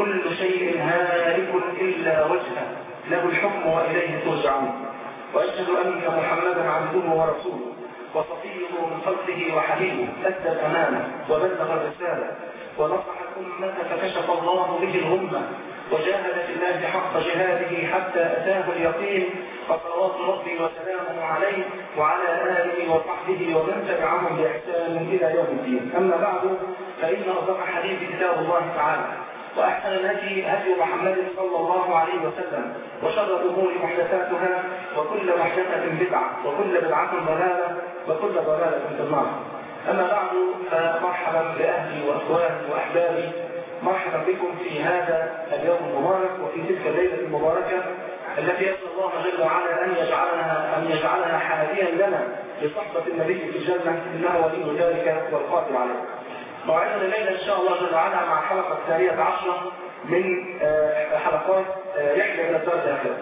كل شيء هالك إلا وجهه له الحكم وإليه ترجعون وأشهد أن محمدا عبده ورسوله وصفيه من خلقه وحبيبه أدى الأمانة وبلغ الرسالة ونصح الأمة فكشف الله به الغمة وجاهد في الله حق جهاده حتى أتاه اليقين فصلوات ربي وسلامه عليه وعلى آله وصحبه ومن تبعهم بإحسان إلى يوم الدين أما بعد فإن أصدق حديث كتاب الله تعالى وأحسن الهدي هدي محمد صلى الله عليه وسلم وشر الأمور محدثاتها وكل محدثة بدعة وكل بدعة ضلالة وكل ضلالة في النار أما بعد فمرحبا بأهلي وأخواني وأحبابي مرحبا بكم في هذا اليوم المبارك وفي تلك الليلة المباركة التي يسأل الله جل وعلا أن يجعلنا أن يجعلنا حاديا لنا لصحبة النبي في الجنة إنه ولي ذلك والقادر عليه. موعدنا الليلة إن شاء الله جل وعلا مع الحلقة الثانية عشرة من حلقات رحلة إلى الدار الآخرة.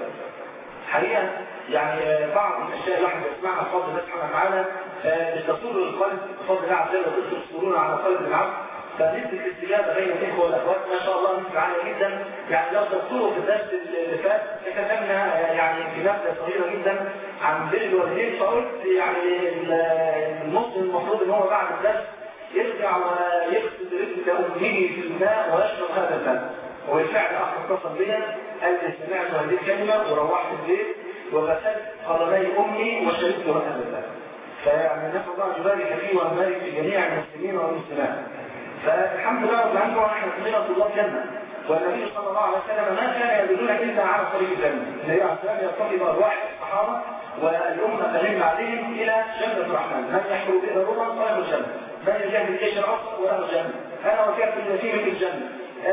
حقيقة يعني بعض الأشياء اللي احنا بنسمعها بفضل الله سبحانه وتعالى بتسر القلب بفضل الله عز وجل وتدخل السرور على قلب العبد فنسبة الاستجابة بين الإخوة والأخوات ما شاء الله نسبة عالية جدا يعني لو تذكروا في الدرس اللي فات تكلمنا يعني في نبذة صغيرة جدا عن بر الوالدين فقلت يعني المسلم المفروض ان هو بعد الدرس يرجع ويغسل رجل امه في الماء ويشرب هذا الماء وبالفعل اخ اتصل بيا قال لي سمعت هذه الكلمة وروحت البيت وغسلت قدمي امي وشربت هذا الماء فيعني نسال الله ان يبارك فيه ويبارك في جميع المسلمين والمسلمات فالحمد لله رب العالمين احنا كلنا طلاب جنه والنبي صلى الله عليه وسلم ما كان يدلنا الا على طريق الجنه النبي عليه الصلاه والسلام يرتقي بارواح الصحابه والامه تلم عليهم الى جنه الرحمن من يحفر بئر الرمى فله الجنه من يجاهد الجيش الاصفر وله الجنه انا وكافر اليتيم في الجنه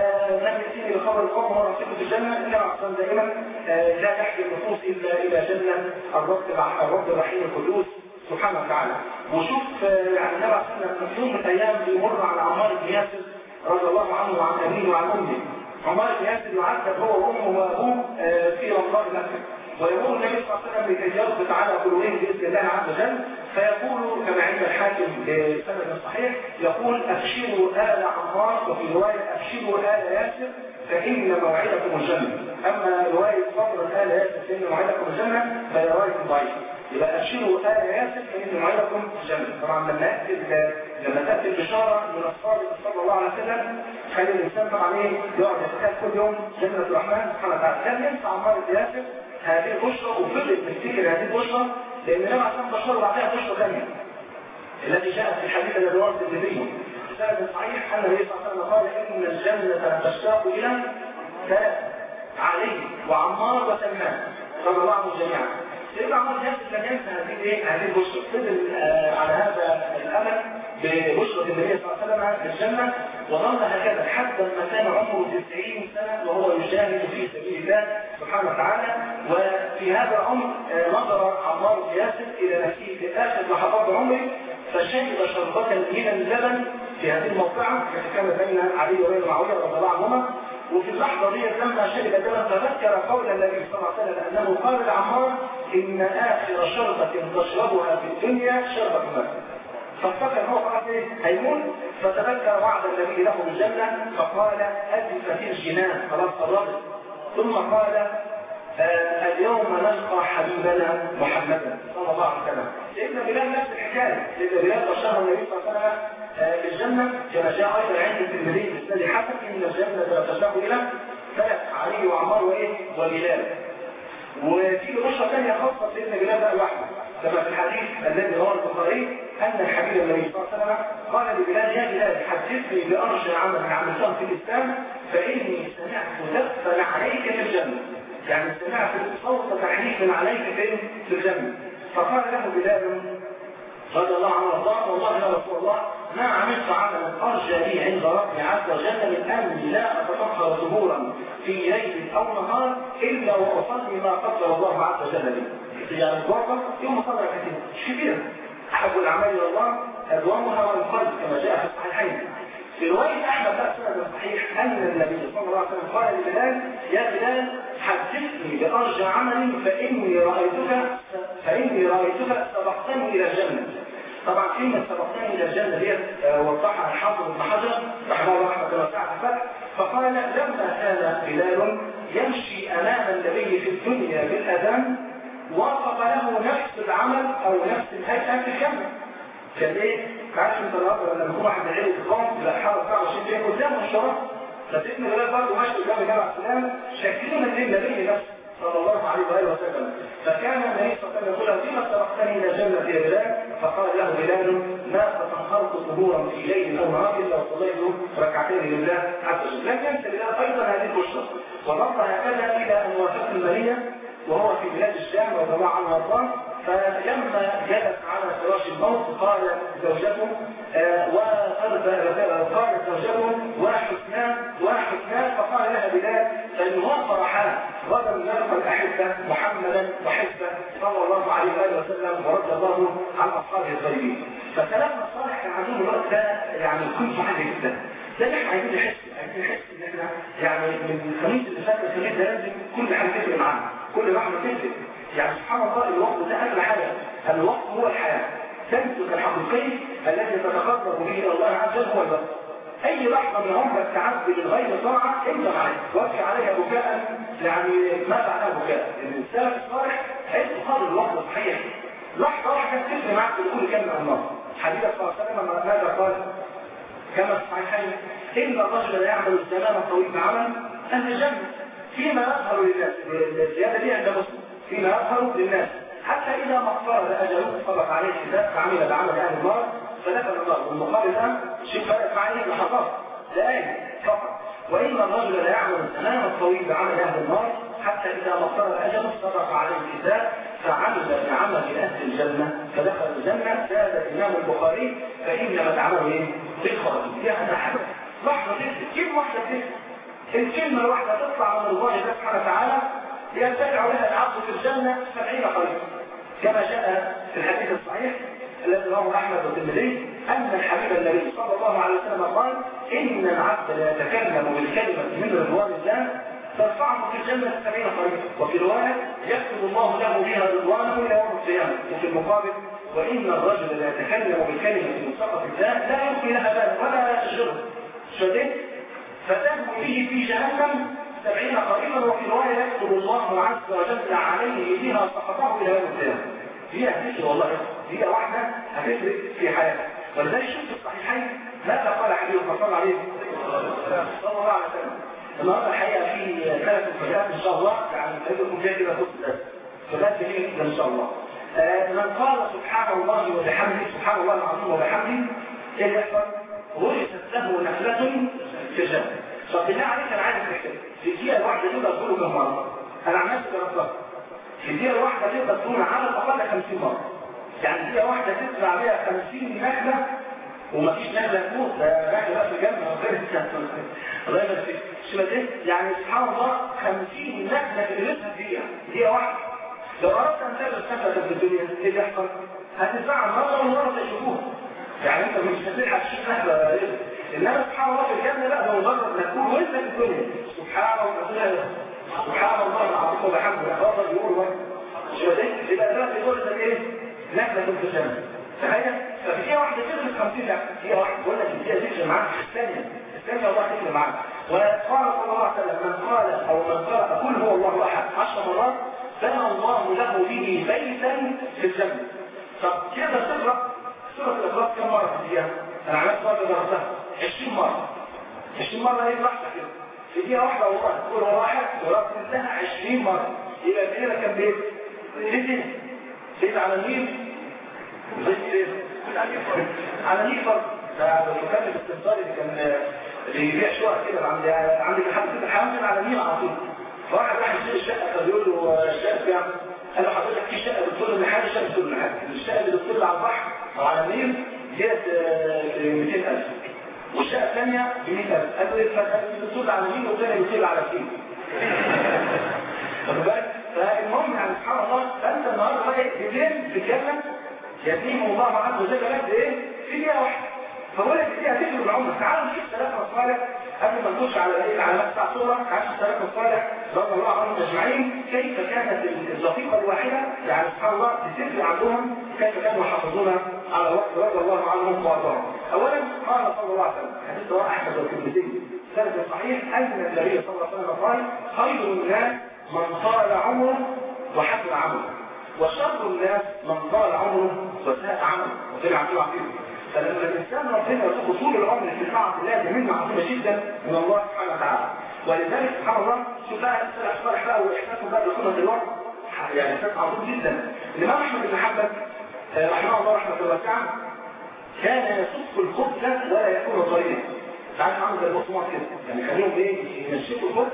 لم يأتيني بخبر القوم ورسول في الجنة إلا عصام دائما لا تحكي النفوس إلا إلى جنة الرب الرب الرحيم القدوس سبحانه وتعالى وشوف يعني نبع سنة في يوم من الأيام بيمر على عمار بن ياسر رضي الله عنه وعن أبيه وعن أمه عمار بن ياسر يعذب هو وأمه وأبوه في رمضان مكة ويقول النبي صلى الله عليه وسلم لكي يضبط على قلوبهم بإذن الله عز وجل فيقول كما عند الحاكم بسند صحيح يقول أبشروا آل عمار وفي رواية أبشروا آل ياسر فإن موعدكم الجنة أما رواية صبر آل ياسر فإن موعدكم الجنة فهي رواية ضعيفة يبقى أبشروا آل ياسر فإن موعدكم الجنة طبعا لما يأتي لما تأتي البشارة من الصادق صلى الله عليه وسلم خلي الإنسان طبعا إيه يقعد يتكلم كل يوم جنة الرحمن سبحانه وتعالى لم ينسى عمار بن ياسر هذه البشرى وفضل تفتكر هذه البشرى لأن لما عشان بشر بعدها بشرى ثانية التي جاءت في الحديث الذي رواه الترمذي سند صحيح أن النبي صلى الله عليه وسلم قال إن الجنة تشتاق إلى ثلاث علي وعمار وسلمان رضي الله عنهم جميعا سيدنا عمر نفسه لم ينسى هذه ايه هذه البشرى فضل آه على هذا الامل ببشرى النبي صلى الله عليه وسلم بالجنه وظل هكذا حتى ما كان عمره 90 سنه وهو يجاهد في سبيل الله سبحانه وتعالى وفي هذا العمر آه نظر عمار بن ياسر الى نفسه في اخر لحظات عمره فشرب شربة من اللبن في هذه الموقعة التي كانت بين علي وبين معاوية رضي الله عنهما وفي اللحظة دي لما شرب اللبن تذكر قول النبي صلى الله عليه وسلم أنه قال لعمار إن آخر شربة تشربها في الدنيا شربة ماء فافتكر هو خلاص ايه هيموت فتذكر وعد النبي له بالجنة فقال أزف في الجنان خلاص قربت ثم قال آه اليوم نلقى حبيبنا محمدا صلى الله عليه وسلم سيدنا بلال نفس الحكايه سيدنا بلال بشره النبي صلى الله عليه وسلم آه بالجنه كما جاء ايضا عند الترمذي باسناد حسن ان الجنه لا تشتاق الى ثلاث علي وعمار وايه وبلال وفي بشرى ثانيه خاصه سيدنا بلال بقى لوحده كما في الحديث الذي رواه البخاري ان الحبيب النبي صلى الله عليه وسلم قال لبلال يا بلال حدثني بارجى عمل عملته في الاسلام فاني سمعت دفا عليك في الجنه يعني سمعت صوت تحريف عليك فين في الجنة فقال له بلال رضي الله عنه وارضاه والله يا رسول الله ما عملت عملا ارجى لي عند ربي عز وجل من اني لا اتطهر ظهورا في ليل او نهار الا واصلي ما قدر الله عز وجل لي يعني الضربه يوم صلى كثير مش كبير احب الاعمال الى الله ادومها والقلب كما جاء في الصحيحين في رواية أحمد بقى سنة صحيح أن النبي صلى الله عليه وسلم قال لبلال يا بلال حدثني بأرجى عمل فإني رأيتك فإني رأيتك سبقتني إلى الجنة طبعا كلمة سبقتني إلى الجنة ديت آه، وضحها الحافظ ابن حجر رحمه الله رحمة الله تعالى الفتح فقال لما كان بلال يمشي أمام النبي في الدنيا بالأذان وافق له نفس العمل أو نفس الهيئة في الجنة كان ايه؟ عارف انت النهارده لما يكون واحد عيل تقام يبقى الحاره بتاعه شيء جاي قدامه الشرف فسيدنا بلال برضه ماشي قدام جامع السلام شاكرين من النبي نفسه صلى الله عليه واله وسلم فكان النبي صلى الله عليه وسلم يقول لما سبقتني الى جنه يا بلال فقال له بلال ما تطهرت ظهورا في ليل او نهار الا وصليت ركعتين لله عز وجل لم ينسى بلال ايضا هذه البشرى وظل هكذا الى ان وافق المدينه وهو في بلاد الشام رضي الله عنه وارضاه فلما جلس على فراش الموت قال زوجته آه وقد قالت زوجته وحسنان وحسنان فقال لها بلال فإن وفر حال غدا نلقى الأحبة محمدا وحزبه صلى الله عليه وآله وسلم ورد الله عن أصحابه الغيبين فكلامنا الصالح كان عندهم الوقت ده يعني كنت عالي جدا ده اللي احنا عايزين نحس عايزين نحس ان احنا يعني من الخميس اللي فات الخميس ده لازم كل حاجه تفرق معانا كل لحظه تفرق يعني سبحان الله الوقت ده اغلى حاجه الوقت هو الحياه تمسك الحقيقي الذي تتقرب به الى الله عز وجل هو الوقت اي لحظه من عمرك تعدي من غير طاعه انت معاك وابكي عليها بكاء يعني ما بعدها بكاء السلف الصالح عنده قدر الوقت الصحيح لحظه واحده تفرق معك في كل كلمه الله حديث صلى الله عليه وسلم ماذا قال كما في الصحيحين ان الرجل لا يعمل الزمان الطويل بعمل اهل الجنه فيما يظهر للناس الزياده دي عند مسلم فيما يظهر للناس حتى اذا ما اقترب اجله سبق عليه الكتاب فعمل بعمل اهل النار فدخل النار والمقابل الان شيء فرق معي لحظات دقائق فقط وان الرجل لا يعمل الزمان الطويل بعمل اهل النار حتى اذا ما اقترب اجله سبق عليه الكتاب فعمل بعمل اهل الجنه فدخل الجنه زاد الامام البخاري فانما تعمل ايه؟ بالخرج دي هذا حدث لحظه تفرق كلمه واحده تفرق الكلمه الواحده تطلع من الله سبحانه وتعالى ينتفع لها العبد في الجنه سبعين خريفا كما جاء في الحديث الصحيح الذي رواه احمد والترمذي ان الحبيب النبي صلى الله عليه وسلم قال ان العبد لا يتكلم بالكلمه من رضوان الله ترفعه في الجنة سبعين خريفا وفي رواية يكتب الله له بها رضوانه إلى يوم القيامة وفي المقابل وإن الرجل لا يتكلم بالكلمة من سخط الله لا يلقي لها بالا ولا يشغله شديد فتهوي به في جهنم سبعين خريفا وفي رواية يكتب الله عز وجل عليه بها سخطه إلى يوم القيامة دي هتفرق والله دي واحدة هتفرق في حياتك ولذلك شفت الصحيحين ماذا قال حبيبه صلى الله عليه صلى الله عليه وسلم النهارده الحقيقه في ثلاث مفاجآت ان شاء الله يعني لكم فيها كده خطوط فبات جميله جدا ان شاء الله. آه من قال سبحان الله وبحمده سبحان الله العظيم وبحمده ايه اللي يحصل؟ ورثت له نخلة في الجنة. طب بالله عليك انا عايز تحسب في الدقيقة الواحدة تقدر تقوله كم مرة؟ انا عملت جربتها. في الدقيقة الواحدة تقدر تقول على الاقل 50 مرة. يعني دقيقة واحدة تزرع بيها 50 نخلة ومفيش نخلة تموت ده نخلة بقى في الجنة الله يبارك فيك شبه ايه؟ يعني سبحان الله 50 نخلة تدرسها في دقيقة دقيقة واحدة لو أردت أن تدرس نخلة في الدنيا ايه اللي يحصل؟ هتدفعها مرة ومرة تشوفوها يعني انت مش هتلحق تشوف نخلة ايه انما سبحان الله في الجنة لا ده مجرد ما تكون وانت في الدنيا سبحان الله سبحان الله العظيم وبحمده اخبار بيقول بقى شبه ايه؟ يبقى ده بيقول لك ايه؟ نخلة في الجنة تخيل ففي دقيقة واحدة تدرس 50 نخلة دقيقة واحدة بقول لك الدقيقة تفرق معاك في الثانية الثانية الله تفرق معاك وقال صلى الله عليه وسلم من قال او من قرأ قل هو الله احد عشر مرات بنى الله له به بيتا في الجنة طب كده تقرأ سورة الإخلاص كم مرة في الدقيقة؟ أنا عملت مرة درستها 20 مرة 20 مرة ايه براحتك كده في دقيقة واحدة والله تقول هو واحد ورأت انتهى 20 مرة يبقى كده كان بيت بيت بيت على النيل بيت ايه؟ على النيل برضه ده الدكان الاستنصاري اللي كان اللي يبيع شقق كده عند عند محل كده الحمام على النيل على طول فواحد راح يشتري الشقه فبيقول له الشقه بكام؟ قال له حضرتك في شقه بتطل من حاجه شقه بتطل من حاجه الشقه اللي بتطل على البحر او على النيل ديت ب 200000 والشقه الثانيه ب 100000 قال له ايه الفرق؟ اللي بتطل على النيل والثانيه بتطل على السين واخد بالك؟ فالمهم يعني سبحان الله فانت النهارده بقى بتنام في الجنه يتيم الله عز وجل لك بايه؟ في دقيقه واحده فبقول لك دي هتفرق العمر تعالوا نشوف سلفنا الصالح قبل ما نخش على ايه على مقطع صوره تعالوا نشوف سلفنا الصالح رضي الله عنهم اجمعين كيف كانت الدقيقه الواحده يعني سبحان الله بتفرق عندهم كيف كانوا يحافظون على الوقت رضي الله عنهم وارضاهم اولا قال صلى الله عليه وسلم حديث رواه احمد والترمذي سند صحيح ان النبي صلى الله عليه وسلم قال خير الناس من طال عمره وحسن عمله وشر الناس من طال عمره وساء عمله وطلع عمله عقيده فلما الانسان ربنا يرزقه طول العمر في طاعه الله دي منه عظيمه جدا من الله سبحانه وتعالى ولذلك سبحان الله شوف بقى السلف الصالح بقى واحساسه بقى بقيمه الوقت يعني احساس عظيم جدا الامام احمد بن حنبل رحمه الله رحمه واسعه كان يصف الخبز ولا يكون طريقا تعرف عامل زي البصمات كده يعني خليهم ايه ينشفوا الخبز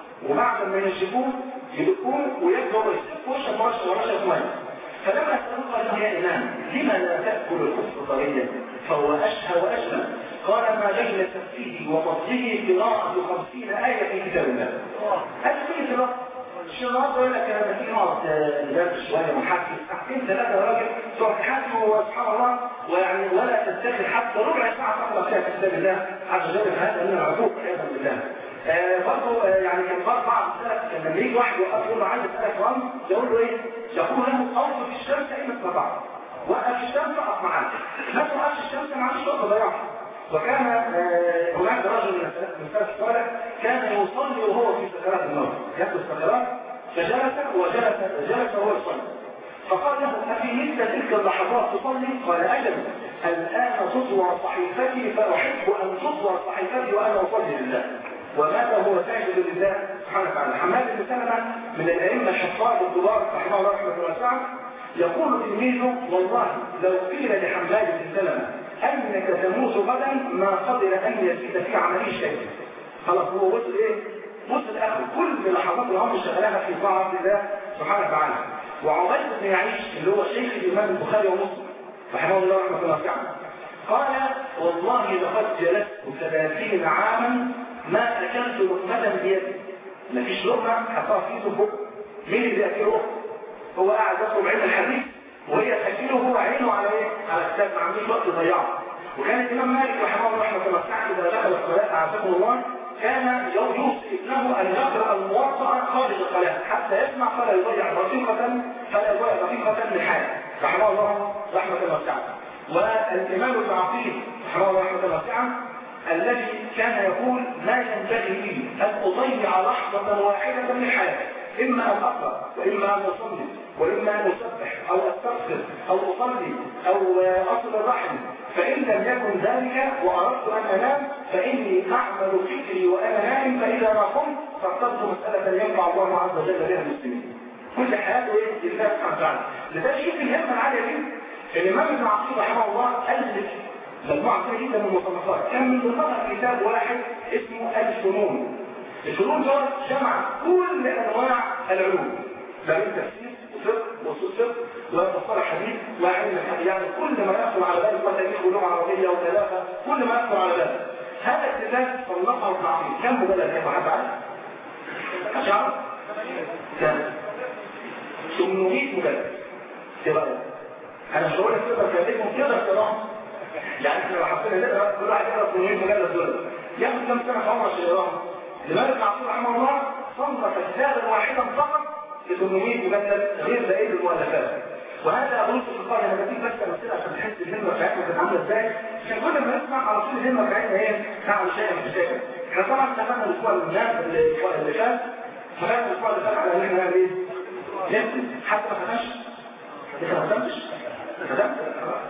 وبعد ما ينشفوه يدقوه ويبدأوا يسكوا وشا مرشا ورشا ميه فلما سألوا قال يا إمام لما لا تأكل الخبز طريا فهو أشهى وأشهى قال ما بين تفسيه وفضله قراءة خمسين آية في كتاب الله هذا كل الوقت الشيء النهارده يقول لك لما تيجي نقعد ندرس شويه ونحكي ساعتين ثلاثه يا راجل تقعد تحكي وسبحان الله ويعني ولا تتخذ حتى ربع ساعه تقرا فيها في كتاب الله عز وجل هذا من العقوق عياذا بالله. آه برضه آه يعني كان بعض السلف كان لما يجي واحد يوقف يقول له عايز اسالك رمز يقول له ايه؟ يقول له اوقف الشمس اين استطعت. وقف الشمس اقف معاك. ما توقفش الشمس معلش وقت ضيعها. وكان آه هناك رجل من السلف الصالح كان يصلي وهو في سكرات الموت ياخذ السكرات فجلس وجلس جلس وهو يصلي فقال له أفي مثل تلك اللحظات تصلي؟ قال أجل الآن تطوى صحيفتي فأحب أن تطوى صحيفتي وأنا أصلي لله وماذا هو ساجد لله سبحانه وتعالى حماد بن سلمة من الأئمة الحفاظ الكبار رحمه الله رحمه واسعة يقول تلميذه والله لو قيل لحماد بن سلمة أنك تموت غدا ما قدر أن يزيد في عمله شيء خلاص هو وصل إيه؟ وصل آخر كل لحظات العمر شغلها في طاعة الله سبحانه وتعالى وعبيد بن يعيش اللي هو شيخ الإمام البخاري ومسلم رحمه الله رحمه الله واسعة قال والله لقد جلست ثلاثين عاما ما أكلت لقمة بيدي مفيش لقمة حطها في ايده فوق مين اللي بيأكله؟ هو قاعد يطلب علم الحديث وهي تأكله هو عينه على ايه؟ على كتاب ما عندوش وقت يضيعه وكان الإمام مالك رحمه الله رحمه الله تعالى إذا دخل الصلاة أعزكم الله كان يوصي ابنه أن يقرأ الموطأ خارج الصلاة حتى يسمع فلا يضيع دقيقة فلا يضيع دقيقة من حاجة رحمه الله رحمة الله تعالى والإمام ابن عقيل رحمه الله رحمة الله تعالى الذي كان يقول ما ينبغي لي أن أضيع لحظة واحدة من حياتي إما أن أقرأ وإما أن أصلي وإما أن أسبح أو أستغفر أو أصلي أو أصل الرحم فإن لم يكن ذلك وأردت أن أنام فإني أعمل فكري وأنا نائم فإذا ما قمت فاخترت مسألة ينفع الله عز وجل بها المسلمين كل حياته إيه؟ لله سبحانه وتعالى لذلك شوف الهمة العالية دي الإمام ابن عقيل رحمه الله ألف مجموعة كبيرة جدا من المصنفات كان من ضمنها كتاب واحد اسمه الفنون الفنون دول جمع كل انواع العلوم ده من تفسير وفقه وصول فقه ومصطلح حديث وعلم الحديث يعني كل ما يخطر على بالك وتاريخ ولغه عربيه وثلاثه كل ما يخطر على بالك هذا الكتاب صنفه ابن عقيل كم مجلد يا حد عارف؟ مش عارف؟ كم 800 مجلد ايه رايك؟ انا مش هقول لك تقدر تكلمهم تقدر تقراهم يعني احنا لو حطينا نقرا كل واحد يقرا 800 مجلد دول ياخد كم سنه في عمره عشان يقراهم لماذا ابن عقيل رحمه الله صنف كتابا واحدا فقط ل 800 مجلد غير بقيه المؤلفات وهذا اقول في القاعده انا بديك بس امثله عشان تحس الهمه بتاعتنا كانت عامله ازاي عشان كل ما نسمع على طول الهمه بتاعتنا ايه نعمل شيء مش شيء احنا طبعا اتفقنا الاسبوع اللي فات الاسبوع اللي فات اتفقنا الاسبوع اللي فات على ان احنا نعمل ايه؟ نكتب حتى ما ختمش انت ما ختمتش؟ ختمت؟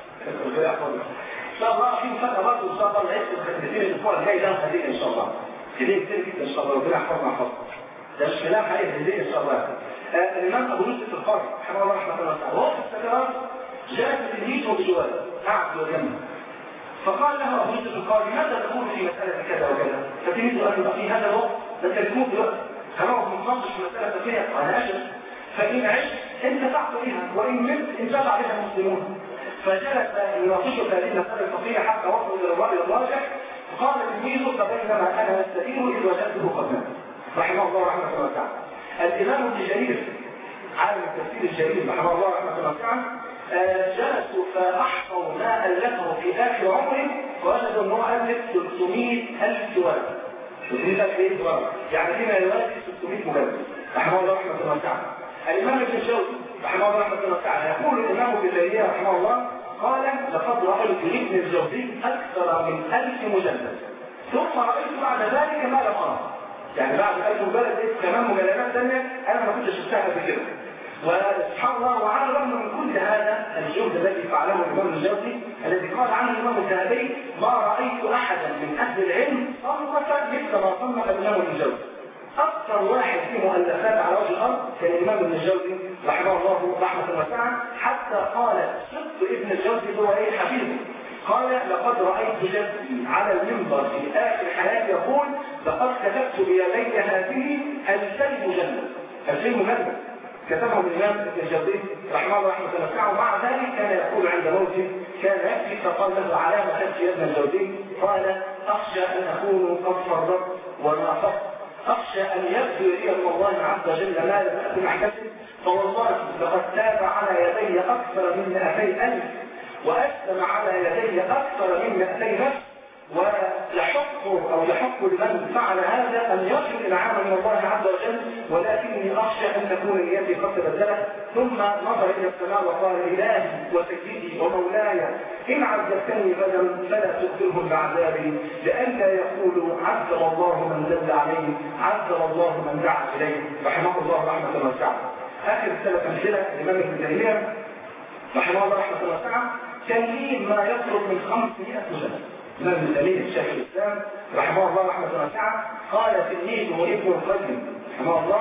ان شاء الله في مفاجاه برضه ان شاء الله العيد الخدمتين الاسبوع الجاي ده هديه ان شاء الله هديه كتير جدا ان شاء الله ربنا يحفظنا ويحفظنا ده مش كلام حقيقي هديه ان شاء الله آه الامام ابو يوسف القاضي رحمه الله رحمه الله تعالى وهو في السكرات جاء تلميذه بجواره قعد وجنبه فقال له ابو يوسف القاضي ماذا تقول في مساله كذا وكذا فتلميذه قال له في هذا الوقت ده تلميذ دلوقتي خلاص متناقش في مساله فقهيه انا اسف فان عشت انتفعت بها وان مت انتفع بها المسلمون فجلس يناقشه هذه المسألة الفقهية حتى وصلوا إلى الرأي الراجح فقال تلميذه فبينما أنا أستدين إذ وجدته قد مات رحمه الله رحمه الله تعالى الإمام ابن جرير عالم التفسير الجليل رحمه الله رحمه الله تعالى جلسوا فأحصوا ما ألفه في آخر عمره فوجدوا أنه ألف 300 ألف ورقة 300 ألف ورقة يعني فيما يوازي 600 مجلد رحمه الله رحمة الله تعالى الإمام ابن الجوزي رحمه الله رحمه الله تعالى يقول الإمام ابن تيمية رحمه الله قال لقد رأيت ابن الجوزي أكثر من ألف مجلد ثم رأيت بعد ذلك ما لم أرى يعني بعد ألف مجلد كمان مجلدات ثانية أنا ما كنتش شفتها قبل كده وسبحان الله وعلى الرغم من كل هذا الجهد الذي فعله الإمام الجوزي الذي قال عنه الإمام الذهبي ما رأيت أحدا من أهل العلم صنف مثل ما صنف الإمام الجوزي أكثر واحد في مؤلفات على وجه الأرض كان الإمام ابن الجوزي رحمه الله رحمة واسعة حتى قال صدق ابن الجوزي هو إيه حبيبه قال لقد رأيت جدي على المنبر في آخر حياتي يقول لقد كتبت بيدي هذه ألفي مجلد ألفي مجلد كتبهم الإمام ابن الجوزي رحمه الله رحمة واسعة ومع ذلك كان يقول عند موته كان يكفي فقال له علامة تبكي ابن الجوزي قال أخشى أن أكون قد فرطت ونافقت أخشى أن يبدو لي الله عز وجل ما لم أكن أحتسب فوالله لقد تاب على يدي أكثر من 200 ألف وأسلم على يدي أكثر من 200 نفس ويحق أو يحق لمن فعل هذا أن يرجو الإنعام من الله عز وجل ولكني أخشى أن تكون نيتي قد تبدلت ثم نظر إلى السماء وقال إلهي وسيدي ومولاي إن عذبتني بدلا فلا تبدلهم بعذابي لئلا يقولوا عذب الله من دل عليه عذب الله من دعا إليه رحمه الله رحمة واسعة آخر ثلاث أمثلة الإمام ابن تيمية رحمه الله رحمة واسعة كان ليه ما يقرب من 500 مجلد الإمام ابن تيمية شيخ الإسلام رحمه الله رحمة واسعة قال تلميذه ابن القيم رحمه الله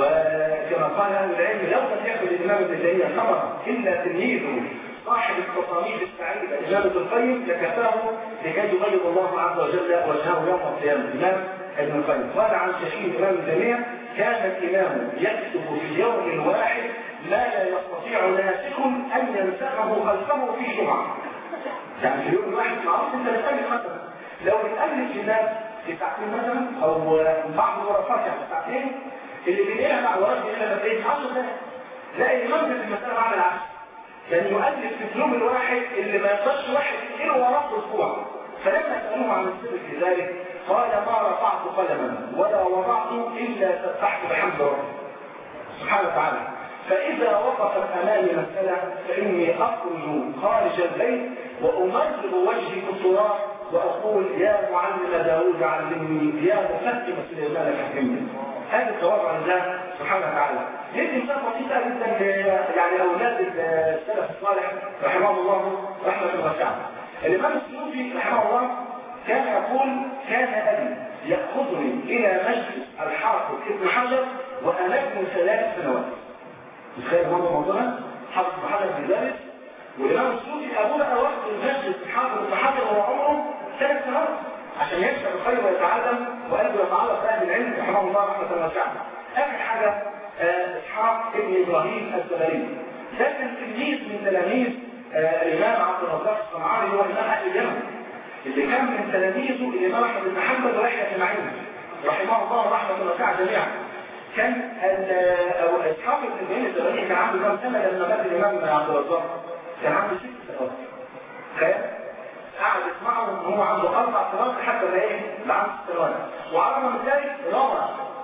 وكما قال أهل العلم لو لم يكن الإمام ابن تيمية ثمرة إلا تلميذه صاحب التصاميم السعيدة الإمام ابن القيم لكفاه لكي يبيض الله عز وجل وجهه يوم القيامة الإمام ابن القيم قال عن شيخ الإمام ابن تيمية كان الإمام يكتب في اليوم الواحد ما لا يستطيع ناسخ أن ينسخه خلفه في جمعة يعني في اليوم الواحد معروف انت بتألف مثلا لو بتألف كتاب في ساعتين مثلا او بعض الورقات يعني ساعتين اللي بينقلها مع الورق بينقلها بين 10 دقايق لا الامام في المسألة بعد العصر كان يؤلف في اليوم الواحد اللي ما يقدرش واحد ينقله وراه اسبوع فلما سألوه عن السر في ذلك قال ما رفعت قلما ولا وضعت الا سبحت بحمد ربي سبحانه وتعالى فإذا وقفت أمامي مسألة فإني أخرج خارج البيت وأمرغ وجهي في التراب وأقول يا معلم داوود علمني يا مفهم سليمان فهمني هذا الجواب عن الله سبحانه وتعالى يدي مثال بسيطة جدا يعني أولاد السلف الصالح رحمه الله رحمة واسعة الإمام السيوطي رحمه الله كان يقول كان أبي يأخذني إلى مجلس الحافظ ابن حجر وأنا ابن ثلاث سنوات تخيل برضه موضوعنا حافظ ابن حجر في ذلك والإمام السيوطي أبونا أوقف المجلس حافظ ابن حجر وهو عمره ثلاث سنوات عشان يكسب الخير ويتعلم وقلبه يتعرف أهل العلم رحمه الله رحمة واسعة آخر حاجة إسحاق ابن إبراهيم الزبري ده كان تلميذ من تلاميذ الإمام عبد الرزاق الصنعاني هو إمام أهل اليمن اللي كان من تلاميذه الإمام أحمد بن حنبل ويحيى بن معين رحمه الله رحمة واسعة جميعا كان أو إسحاق بن إبراهيم الزبري كان عنده كم سنة لما مات الإمام عبد الرزاق كان عنده ست سنوات تخيل قعد يسمعه ان هو عنده اربع سنوات لحد ما ايه لعنده سنوات وعلى من ذلك روى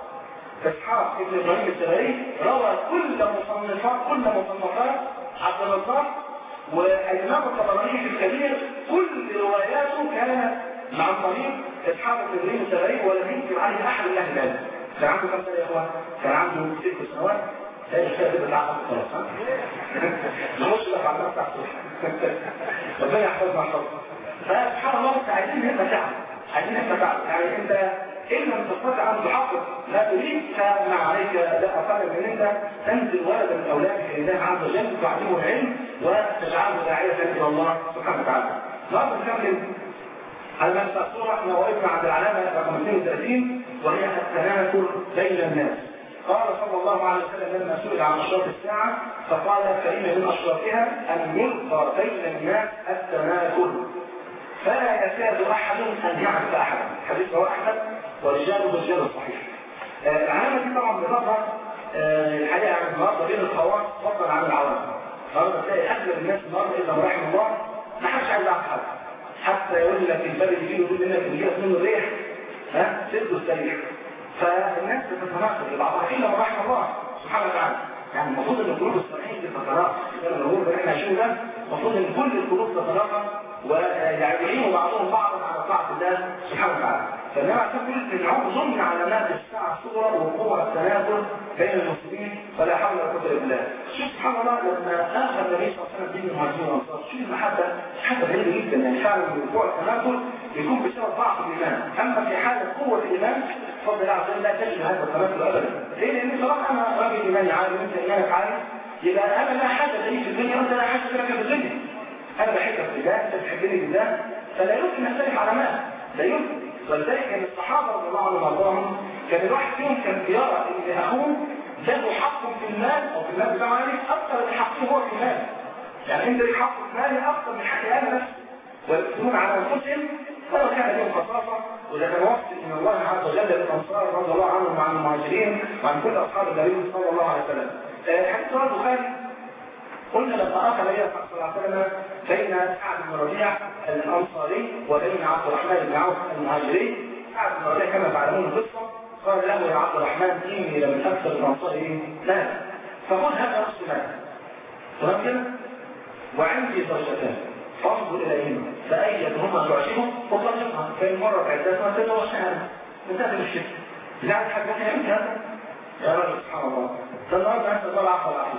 اسحاق ابن ابراهيم الزبري روى كل مصنفات كل مصنفات عبد الرزاق والامام الطبراني في الكبير كل رواياته كانت عن طريق اسحاق ابن ابراهيم الزبري ولم ينكر عليه احد من اهل العلم كان عنده كم سنه يا اخوان؟ كان عنده ست سنوات هي الشهاده بتاعته خلاص ها؟ نخش بقى على المسرح ربنا يحفظنا يحفظنا فسبحان الله انت عايزين انت تعب عايزين انت تعب يعني انت ان لم تستطع ان تحقق ما تريد فما عليك لا اقل من انت تنزل ولد من اولادك لله عز وجل تعلمه العلم وتجعله داعيه الى الله سبحانه وتعالى. النهارده نكمل المسألة صورة احنا وقفنا عند العلامة رقم 32 وهي التناكر بين الناس. قال صلى الله عليه وسلم لما سئل عن اشراط الساعة فقال فإن من أشراطها أن يلقى بين الناس التناكر فلا يكاد أحد أن يعرف أحدا حديث رواه أحمد ورجاله رجال الصحيح العلامة دي طبعا بتظهر الحقيقة عن النهارده بين الخواص فضلا عن العوام النهارده تلاقي اغلب الناس النهارده الا ما رحم الله ما حدش عايز يعرف حد حتى يقول لك البلد يجي يقول انك بيجي لك منه الريح ها سده السريع فالناس بتتناقض لبعضها الا ما رحم الله سبحانه وتعالى يعني المفروض ان القلوب الصالحين تتناقض انا بقول اللي احنا عايشينه ده المفروض ان كل القلوب تتناقض ويعينوا بعضهم بعضا على طاعه الله سبحانه وتعالى فانما عشان كل العمر ضمن علامات الساعه الصغرى وقوع التنافر بين المسلمين فلا حول ولا قوه الا بالله شوف سبحان الله لما اخذ النبي صلى الله عليه وسلم دين المهاجرين والانصار شوف المحبه محبه غريبه جدا يعني فعلا وقوع التنافر يكون بسبب ضعف الايمان اما في حاله قوه الايمان فضل الله عز وجل لا تجد هذا التنافر ابدا ليه؟ لان صراحه انا راجل ايماني عالي وانت ايمانك عالي يبقى انا لا حاجه لي في الدنيا وانت لا حاجه لك في الدنيا انا بحبك في الله انت بتحبني في الله فلا يمكن نختلف على مال لا يمكن ولذلك كان الصحابه رضي الله عنهم وارضاهم كان الواحد فيهم كان يرى ان اخوه له حق في المال او في المال بتاعه يعني اكثر من حقه هو في المال يعني انت لك حق في مالي اكثر من حقي انا نفسي ويقتلون على انفسهم ولو كان لهم خصاصه وده كان وصف من الله عز وجل للانصار رضي الله عنهم وعن المهاجرين وعن كل اصحاب النبي صلى الله عليه وسلم. حديث رواه البخاري قلنا لما اخذ النبي صلى الله عليه وسلم بين سعد بن ربيع الانصاري وبين عبد الرحمن بن عوف المهاجري سعد بن ربيع كما تعلمون القصه قال له يا عبد الرحمن اني لمن اكثر الانصار مالا فخذ هذا راس مال تمام كده وعندي زوجتان فانظر اليهما فايتهما تعجبه وطلقها فان مرت عدتها تتوشاها انتهت المشكله زعلت حاجه انت هذا يا رجل سبحان الله فالنهارده انت الله العفو والعافيه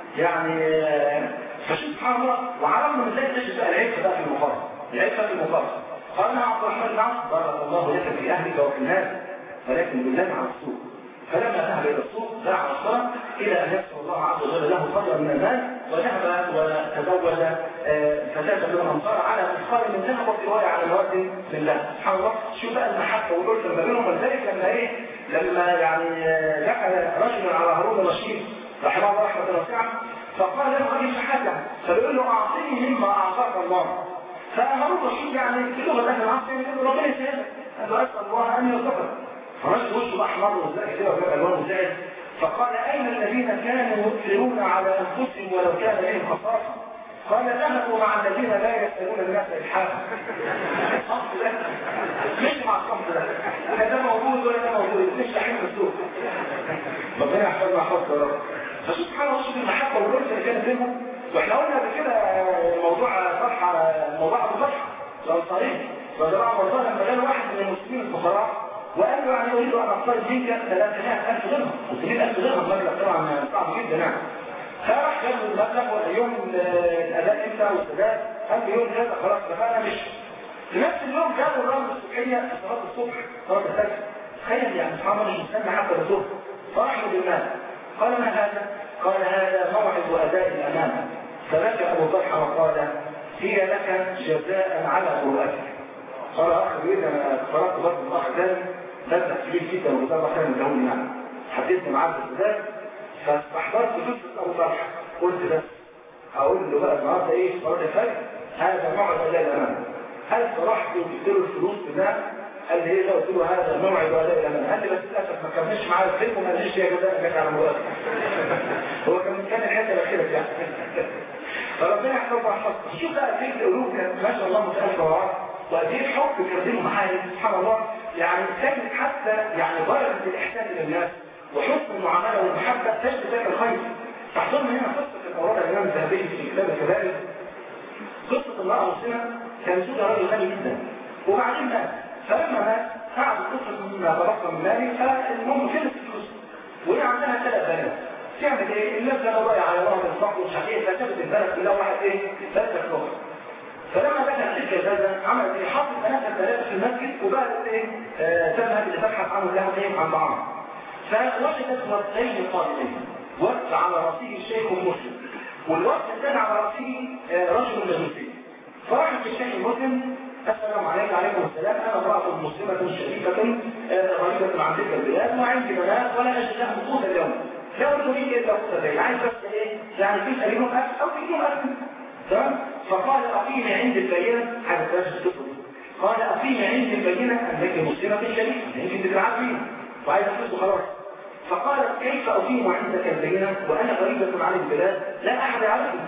يعني فشوف سبحان الله وعرفنا من ذلك تجد بقى العفه بقى في المقابله العفه في المقابله قال يا عبد الرحمن بن عوف بارك الله لك في اهلك وفي الناس ولكن بالله على السوق فلما ذهب الى السوق دعا الصلاه الى ان يسر الله عز وجل له قدرا من المال وذهب وتزوج فتاه من الانصار على مثقال من ذهب وفي روايه على مواد لله سبحان الله شوف بقى المحبه والالفه ما بينهم ولذلك لما ايه لما يعني دخل رجل على هارون الرشيد رحمه الله رحمه واسعه فقال له رجل شحاته فبيقول له اعطني مما اعطاك الله فهارون الرشيد يعني في لغه اهل العصر يقول له ربنا يسهلك قال له اسال الله ان يرزقك فرجل وشه احمر وزائد كده وجاب الوان زائد فقال اين الذين كانوا يؤثرون على انفسهم ولو كان بهم خصاصه قال ذهبوا مع الذين لا يسالون الناس الحافه الصمت ده مش مع الصمت ده لا ده موجود ولا ده موجود مش تحريم السوق ربنا يحفظنا ويحفظنا يا رب فسبحان الله شوف المحبه والانس اللي كانت بينهم واحنا قلنا قبل كده موضوع فرحه موضوع ابو فرحه الانصاري رضي الله عنه وارضاه لما جاء واحد من المسلمين الفقراء وقال له يعني اريد ان اقترض منك 300000 درهم 300000 درهم مبلغ طبعا صعب جدا يعني فراح جاب المبلغ واليوم الاداء امتى والسداد قال له يوم كذا خلاص اتفقنا مش في نفس اليوم جابوا الرجل الصبحيه صلاه الصبح صلاه الفجر تخيل يعني سبحان الله مش مستنى حتى الظهر فراح له بالمال قال ما هذا؟ قال هذا موعد اداء الامانه فبكى ابو طلحه وقال هي لك جزاء على قراتك قال اخ بيقول انا قرات برضه الاخ ده مبلغ كبير جدا وده الله خير من يعني حددت معاه بالذات فاستحضرت قصه ابو طلحه قلت بس هقول له بقى النهارده ايه صلاه الفجر هذا موعد اداء الامانه هل صرحت وجبت له الفلوس بده قال لي ايه قلت له هذا موعد اداء الامانه قال لي بس للاسف ما كملش معايا الفيلم وما قاليش يا جزاء لك على مراتك هو كان كان الحته الاخيره يعني فربنا يحفظها ويحفظها شوف بقى كيف القلوب ما شاء الله متالفه وراء وقد ايه الحب كان معايا سبحان الله يعني كانت حتى يعني درجه الاحسان الى الناس وحسن المعامله والمحبه تجد ذلك الخير تحضرنا هنا قصه الاوراد الامام الذهبي في كتاب الكبائر قصه امراه مسلمه كان زوجها رجل غني جدا وبعدين مات فلما مات قعد القصه مما تبقى من ماله فالمهم كانت الفلوس وهي عندها ثلاث بنات تعمل ايه؟ الناس كانوا ضايع على بعض الفقر ومش عارف ايه فسابت البلد كلها واحد ايه؟ ثلاثه فلوس فلما دخل تلك الجزء عملت ايه؟ حطت بناتها الثلاثه في المسجد وبدات ايه؟ تذهب لتبحث عنه لهم ايه؟ عن بعض فوجدت وقتين قائمين وقت على راسه الشيخ المسلم والوقت الثاني على راسه رجل مجوسي فراحت الشيخ المسلم السلام عليكم وعليكم السلام انا امراه مسلمه شريفه غريبه عن تلك البلاد وعندي بنات ولا اجد لهم قوت اليوم لا اريد الا قوت الليل عايز بس ايه يعني في سبيلهم اكل او تجيهم اكل تمام فقال اقيمي عندي البينه حاجه بس قال اقيمي عندي البينه انك مسلمه شريفه يمكن تتعبين وعايز فلوس خلاص فقالت كيف أقيم عندك البينة وأنا غريبة عن البلاد لا أحد يعرفني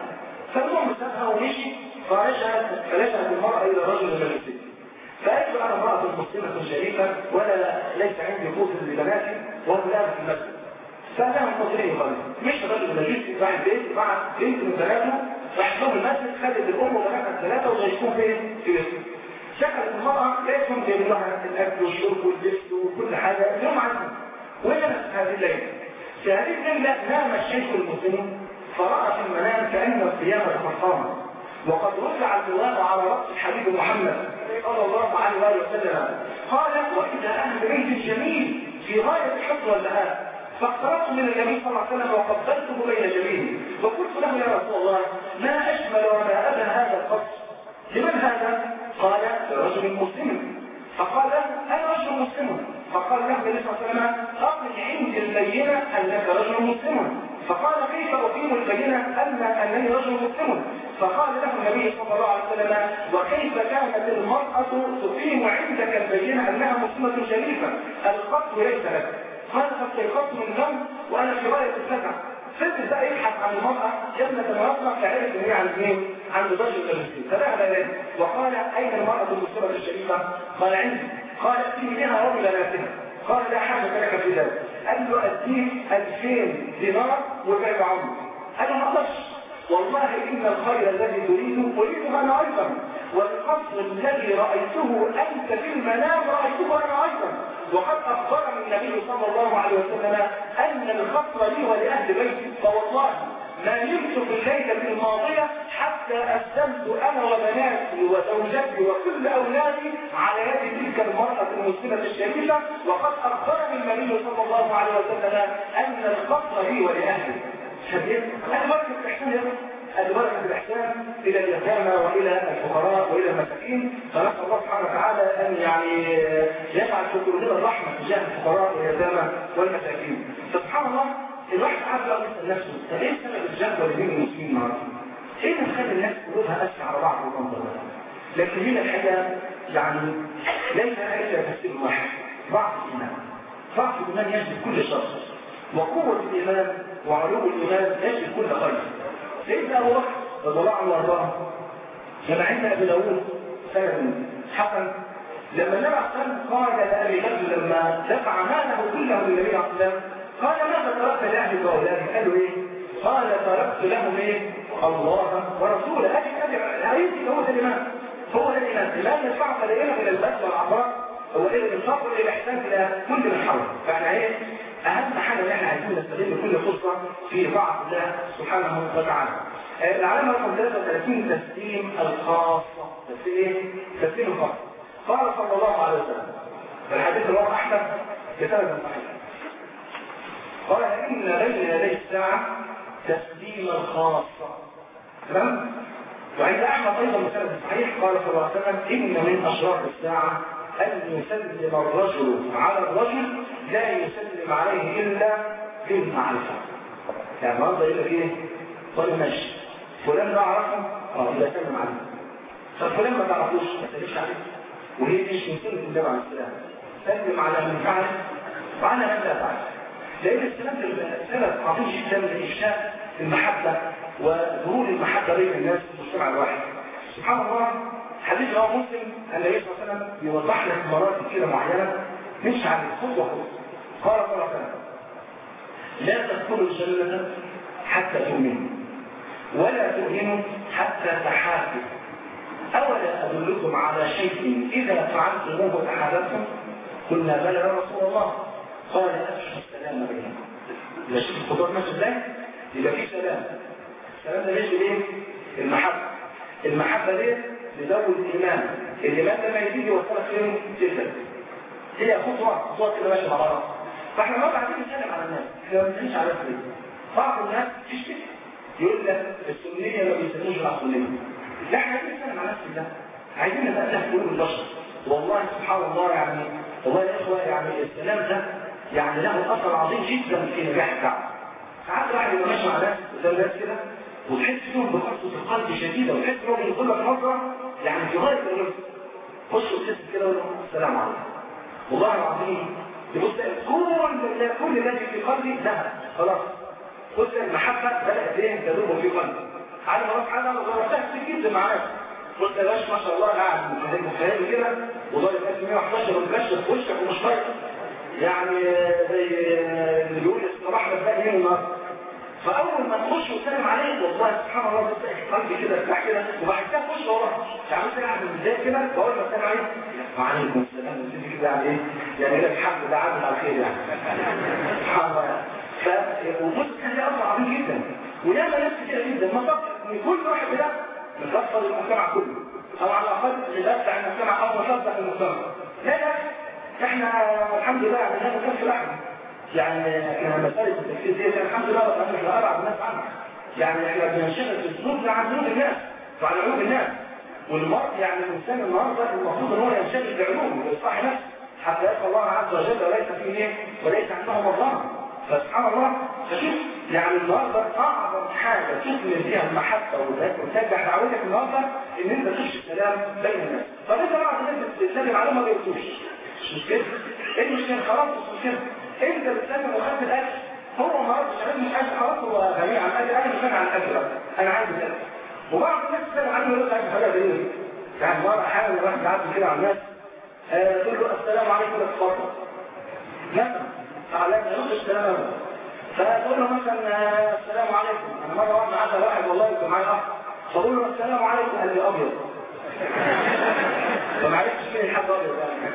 فالمهم سابها ومشي فرجعت فلجأت المرأة إلى رجل من المسجد فقالت له أنا امرأة مسلمة شريفة ولا ليس عندي قوت لبناتي وهم لا في المسجد فأنا منتظرين خالص مش الراجل المجلس راح البيت بعت بنت من بناته راح لهم المسجد خدت الأم وبناتها الثلاثة وجايبهم فين؟ في بيتهم دخلت المرأة لقيتهم جايبين لها الأكل والشرب واللبس وكل حاجة اليوم عندهم ونامت هذه الليلة في هذه الليلة نام الشيخ المسلم فرأى في المنام كأن القيامة قد وقد رفع البواب على رأس الحبيب محمد صلى الله عليه وآله وسلم قال وإذا أهل بيت جميل في غاية الحب والبهاء فاقتربت من النبي صلى الله عليه وسلم وقبلته بين جبينه وقلت له يا رسول الله ما أجمل وما أبى هذا القصر لمن هذا؟ قال لرجل مسلم فقال له أنا رجل مسلم فقال له النبي صلى الله عليه وسلم أقل عندي البينة أنك رجل مسلم فقال كيف أقيم البينة أما أنني رجل مسلم فقال له النبي صلى الله عليه وسلم وكيف كانت المرأة تقيم عندك البينة أنها مسلمة شريفة القتل ليس لك قال فاستيقظت من النوم وأنا في غاية السكع فضل بقى يبحث عن المرأة ابنة المرأة فعرف ان هي عند مين؟ عند رجل المسلمين فذهب اليه وقال اين المرأة المسلمة الشريفة؟ قال عندي قال ائتني بها وببناتها قال لا حاجة لك في ذلك قال له اديك 2000 دينار وبيع عمر قال له ما اقدرش والله ان الخير الذي تريده اريده انا ايضا والقصر الذي رايته انت في المنام رايته انا ايضا وقد اخبرني النبي صلى الله عليه وسلم ان القصر لي ولاهل بيتي فوالله ما نمت في الليلة الماضية حتى أسلمت أنا وبناتي وزوجتي وكل أولادي على يد تلك المرأة المسلمة الشريفة وقد أخبرني النبي صلى الله عليه وسلم أن القصر لي ولأهلي شديد أنا بركة الإحسان يا أدي بركة الإحسان إلى اليتامى وإلى الفقراء وإلى المساكين فنسأل الله سبحانه وتعالى أن يعني يجعل في قلوبنا الرحمة تجاه الفقراء واليتامى والمساكين فسبحان الله الواحد قاعد بقى يسال نفسه طب ايه سبب الجدوى اللي بين المسلمين النهارده؟ ايه اللي مخلي الناس قلوبها قاسيه على بعض والمنظر ده؟ لكن هنا الحقيقه يعني ليس الا تفسير واحد ضعف الايمان ضعف الايمان يجلب كل شر وقوه الايمان وعلو الايمان يجلب كل خير سيدنا ابو بكر رضي الله عنه وارضاه كما عند ابي داوود سند حسن لما النبي عليه الصلاه قال لابي بكر لما دفع ماله كله للنبي عليه الصلاه قال ماذا تركت لأهلك وأولادك؟ قالوا إيه؟ قال تركت لهم إيه؟ الله ورسوله هذه هذه هو ده الإيمان هو ده الإيمان الإيمان يدفعك دائما إلى البث والعطاء هو إلى الإنصاف وإلى الإحسان إلى كل من حوله فإحنا إيه؟ أهم حاجة إن إحنا عايزين نستغل كل فرصة في طاعة الله سبحانه وتعالى. العلامة رقم 33 تسليم الخاصة تسليم تسليم الخاصة. قال صلى الله عليه وسلم في الحديث الواقع أحمد بسند صحيح قال إن بين يدي الساعة تسليم الخاصة تمام؟ وعند أحمد أيضا مثال صحيح قال صلى الله عليه وسلم إن من أشراط الساعة أن يسلم الرجل على الرجل لا يسلم عليه إلا بالمعرفة يعني النهارده يقول لك إيه؟ طيب ماشي فلان ده أعرفه؟ أه يبقى سلم عليه طب فلان ما تعرفوش ما تسلمش عليه وهي مش من سنة النبي عليه السلام سلم على من تعرف وعلى من لا تعرف لأن السلام سبب عظيم جدا لإفشاء المحبة وظهور المحبة بين الناس في المجتمع الواحد. سبحان الله حديث رواه مسلم أن النبي صلى الله عليه وسلم يوضح لك مراتب كده معينة مش على خطوة خطوة. قال صلى الله عليه وسلم لا تدخلوا الجنة حتى تؤمنوا ولا تؤمنوا حتى تحاسبوا أولا أدلكم على شيء إذا فعلتموه تحاببتم قلنا بلى يا رسول الله قال أفشوا السلام بينكم يبقى شوف الخطوات ماشيه ازاي يبقى في سلام السلام ده ماشي بايه المحبه المحبه دي بتزود الايمان الايمان لما يزيد يوصلك فين جدا هي خطوه خطوه كده ماشيه مع بعض فاحنا ما عايزين نسلم على الناس احنا ما بنسلمش على الناس بعض الناس تشتكي يقول لك السنيه ما بيسلموش على السنيه لا احنا عايزين نسلم على نفس ده عايزين نتالف قلوب البشر والله سبحان الله يعني والله يا اخوه يعني السلام ده يعني له اثر عظيم جدا في نجاح الدعوه. ساعات الواحد يبقى ماشي مع ناس قدام ناس كده وتحس فيهم بقسوه القلب شديده وتحس انهم بيقول لك نظره يعني في غايه الرزق. خش وتحس كده ويقول السلام عليكم. والله العظيم تبص كل كل الذي في قلبي ذهب خلاص. بص المحبه بدات ايه تذوب في قلبي. على ما راح انا جربتها كتير جدا مع ناس قلت يا باشا ما شاء الله قاعد متهيألي كده وضارب 1111 ومكشف في وشك ومش طايق يعني زي اللي بيقول الصباح ده بقى يوم النهارده فاول ما تخش وتسلم عليه والله سبحان الله بس قلبي كده ارتاح كده وبحسها في وشي والله يعني مثلا قاعد من ازاي كده بقول له السلام عليكم وعليكم السلام وتيجي كده يعني ايه يعني لك الحمد لله عامل على خير يعني سبحان الله يعني ف وبص كان لي امر عظيم جدا وياما ناس كتير جدا ما فكر ان كل واحد ده مكسر المجتمع كله او على الاقل مدافع المجتمع او مصدق المجتمع لا لا احنا الحمد لله يعني هذا كف لحم يعني احنا مسألة التفكير دي يعني الحمد لله رب احنا ابعد الناس عنها يعني احنا بننشغل في الذنوب عن ذنوب الناس وعن عيوب الناس والمرء يعني الانسان النهارده المفروض ان هو ينشغل بعلومه ويصلح نفسه حتى يلقى الله عز وجل وليس فيه ايه وليس عنده مظلمه فسبحان الله فشوف يعني النهارده اعظم حاجه تكمل فيها المحبه وتنجح دعوتك النهارده ان انت تخش السلام بين الناس طب انت بعد الناس بتسلم عليهم ما بيرسوش مش مشكله ايه المشكله خلاص مش مشكله انت بتسلم وخدت الاكل هو ما ردش عليك مش عايز خلاص هو غني عن الاكل انا مش عن الاكل انا عايز الاكل وبعض الناس تسلم عليه ويقول لك حاجه غريبه يعني مره احيانا الواحد يعدي كده على الناس تقول له السلام عليكم يا اتفضل مثلا اعلام يرد السلام عليكم فتقول له مثلا السلام عليكم انا مره واحد عدى واحد والله يكون معايا اخ فقول له السلام عليكم قال لي ابيض فما عرفتش مين الحاج ابيض يعني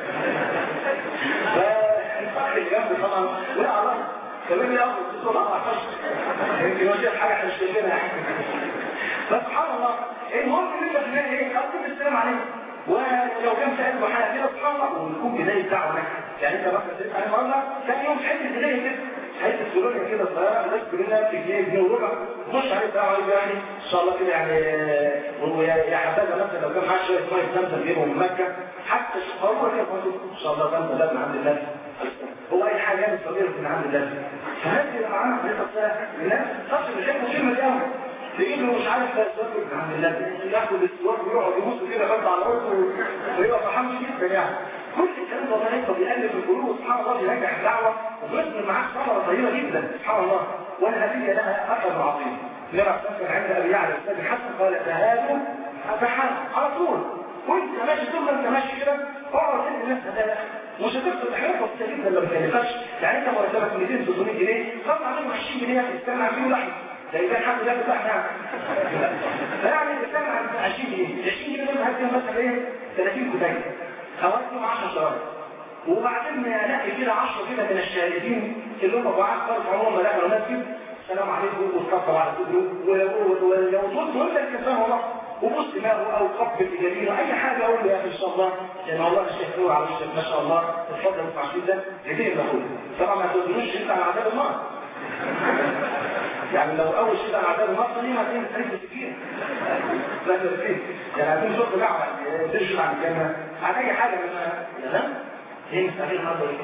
فالفرق اللي جنبي طبعا وقع على الارض كمان لي ابيض قلت له ما اعرفش يمكن وجه حاجه احنا مش شايفينها فسبحان الله المهم ان انت في النهايه ايه قلت السلام عليكم ولو كان سأل له حاجه كده سبحان الله ونكون بدايه دعوه ناجحه يعني انت مثلا تسال مره ثاني يوم في حته بدايه كده حته سلوكه كده صغيره الناس كلنا في جنيه جنيه وربع خش عليه السلام عليكم يعني ان شاء الله كده يعني ويا حبذا مثلا لو كان معاه شويه ميه زمزم جايبهم من مكه حتى هو كده ان شاء الله زمزم لا من عند الله هو اي حاجه يعني صغيره من عند الله فهذه اللي معانا حضرتك الناس تصل لشيء مهم قوي تجيب له مش عارف اسواق عند الله ياخد السواق ويقعد يبص كده بس على راسه ويبقى فرحان جدا يعني كل الكلام ده طريقه بيقلب القلوب سبحان الله بينجح الدعوه وبيصبر معاه ثمره طيبه جدا سبحان الله والهديه لها اثر عظيم نرى مثلا عند ابي يعلى الاستاذ حسن قال تهادوا فتحان على طول وانت ماشي طول ما انت ماشي كده اقعد تدي الناس هدايا مش هتفضل تحرك بسيطه جدا لما تكلفكش يعني انت مرتبك 200 300 جنيه طلع منهم 20 جنيه تستنى كيلو لحم ده إذا حد لا بتاع نعم فيعني بتكلم عن 20 جنيه 20 جنيه دول هتكلم مثلا ايه 30 كوبايه او هتكلم 10 شراب وبعدين نلاقي كده 10 كده من الشاهدين اللي هم بعاد خالص عمرهم ما لقوا مسجد السلام عليكم وتفضل على صدره ولو صوت وانت الكسام والله وبص دماغه او قبل جميله اي حاجه اقول له يا اخي ان شاء الله لان والله الشيخ نور على الشيخ ما شاء الله اتفضل ادفع فيه ده لديه بقول طبعا ما تقولوش انت على عذاب النار يعني لو اول شيء على عذاب النار دي هتلاقي مسألة بسكين لا تسكين يعني هتلاقي شرط دعوة ترجم عن الجنة عن اي حاجة منها لا هي مسألة النار دي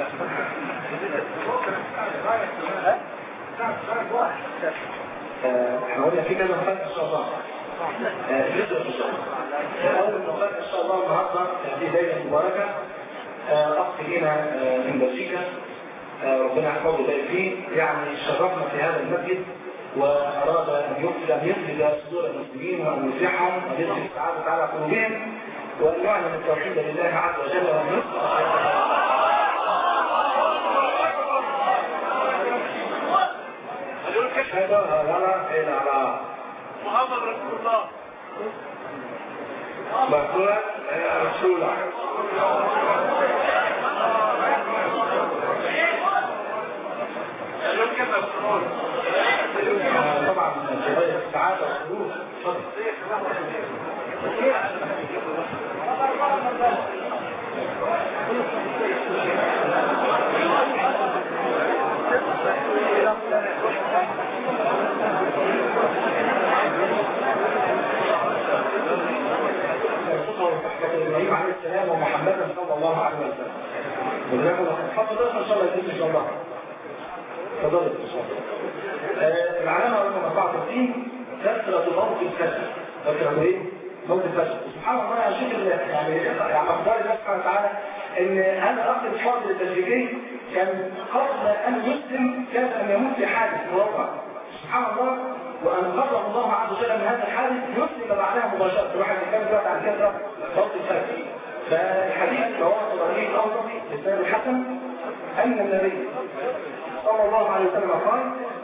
احنا قلنا في كذا مفاجأة ان شاء الله نبدأ ان شاء الله اول مفاجأة ان شاء الله النهارده في ليلة مباركة اخ لينا من بلجيكا ربنا يحفظه ويبارك فيه يعني شرفنا في هذا المسجد واراد ان يفسد ان يفسد صدور المسلمين وان يزيحهم وان يدخل السعاده على قلوبهم وان يعلم التوحيد لله عز وجل وان يصلح أشهد أن لا إله إلا الله محمد رسول الله مقبولة يا رسول الله شوف كيف السرور طبعا في غاية السعادة والسرور اتفضل ابراهيم عليه السلام ومحمدا صلى الله عليه وسلم ولكن حتى ده ان شاء الله يتم ان شاء الله تفضل ان شاء الله آه، العلامه رقم 64 كثره موت الكسل كثره ايه؟ موت الكسل سبحان الله يا شيخ يعني يعني اخبار الله سبحانه وتعالى ان هذا الاخ الفاضل البلجيكي كان قبل ان يسلم كاد ان يموت في حادث في الواقع سبحان الله وانقذه الله عز وجل من هذا الحادث يسلم بعدها مباشره الواحد يتكلم دلوقتي عن كده صوت الفجر فالحديث رواه الطبراني الاوسطي بسند الحسن ان النبي صلى الله عليه وسلم قال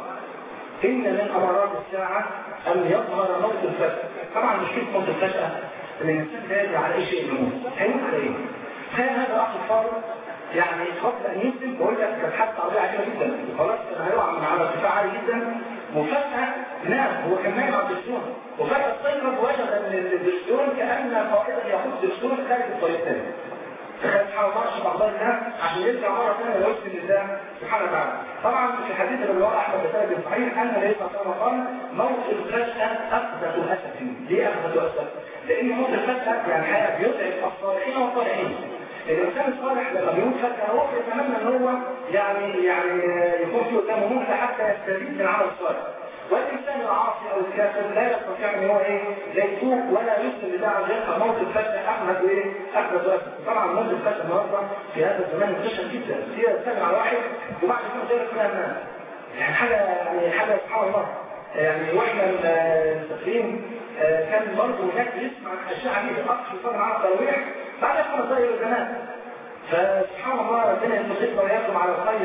ان من امارات الساعه ان يظهر موت الفجر طبعا مش في موت الفجاه ان الانسان لا يدري على اي شيء يموت هيموت على ايه؟ كان هذا اخ الفاضل يعني قبل ان يسلم بقول لك كان حادثه عربيه عجيبه جدا خلاص كان هيقع من على ارتفاع عالي جدا وفجاه نام هو كان نايم على الدكتور وفجاه استيقظ وجد ان الدكتور كان قائدا يقود الدكتور خارج الطريق الثاني فكان سبحان الله عشان اخبار الله عشان يرجع مره ثانيه لوجه الله سبحانه وتعالى طبعا في حديث اللي رواه احمد بن صحيح ان النبي صلى الله عليه وسلم قال موت الفجاه اخذه اسف ليه اخذه اسف؟ لان موت الفجاه يعني حاجه بيتعب الصالحين والصالحين الانسان الصالح لما بيموت فجاه هو يتمنى ان هو يعني يعني يكون في قدامه موت حتى يستفيد من العمل الصالح والإنسان العاصي أو الكافر لا يستطيع أن هو إيه لا يتوب ولا يسلم لله عز وجل فموت الفتح أحمد إيه أحمد واسف طبعا موت الفتح النهارده في هذا الزمان منتشر جدا هي سبع على واحد وبعد كده غير فيها الناس يعني حاجة يعني حاجة سبحان الله يعني واحنا مسافرين كان برضه هناك بيسمع أشياء عجيبة الأخ يصلي معانا التراويح بعد خمس دقايق الزمان فسبحان الله ربنا يرزقنا وياكم على الخير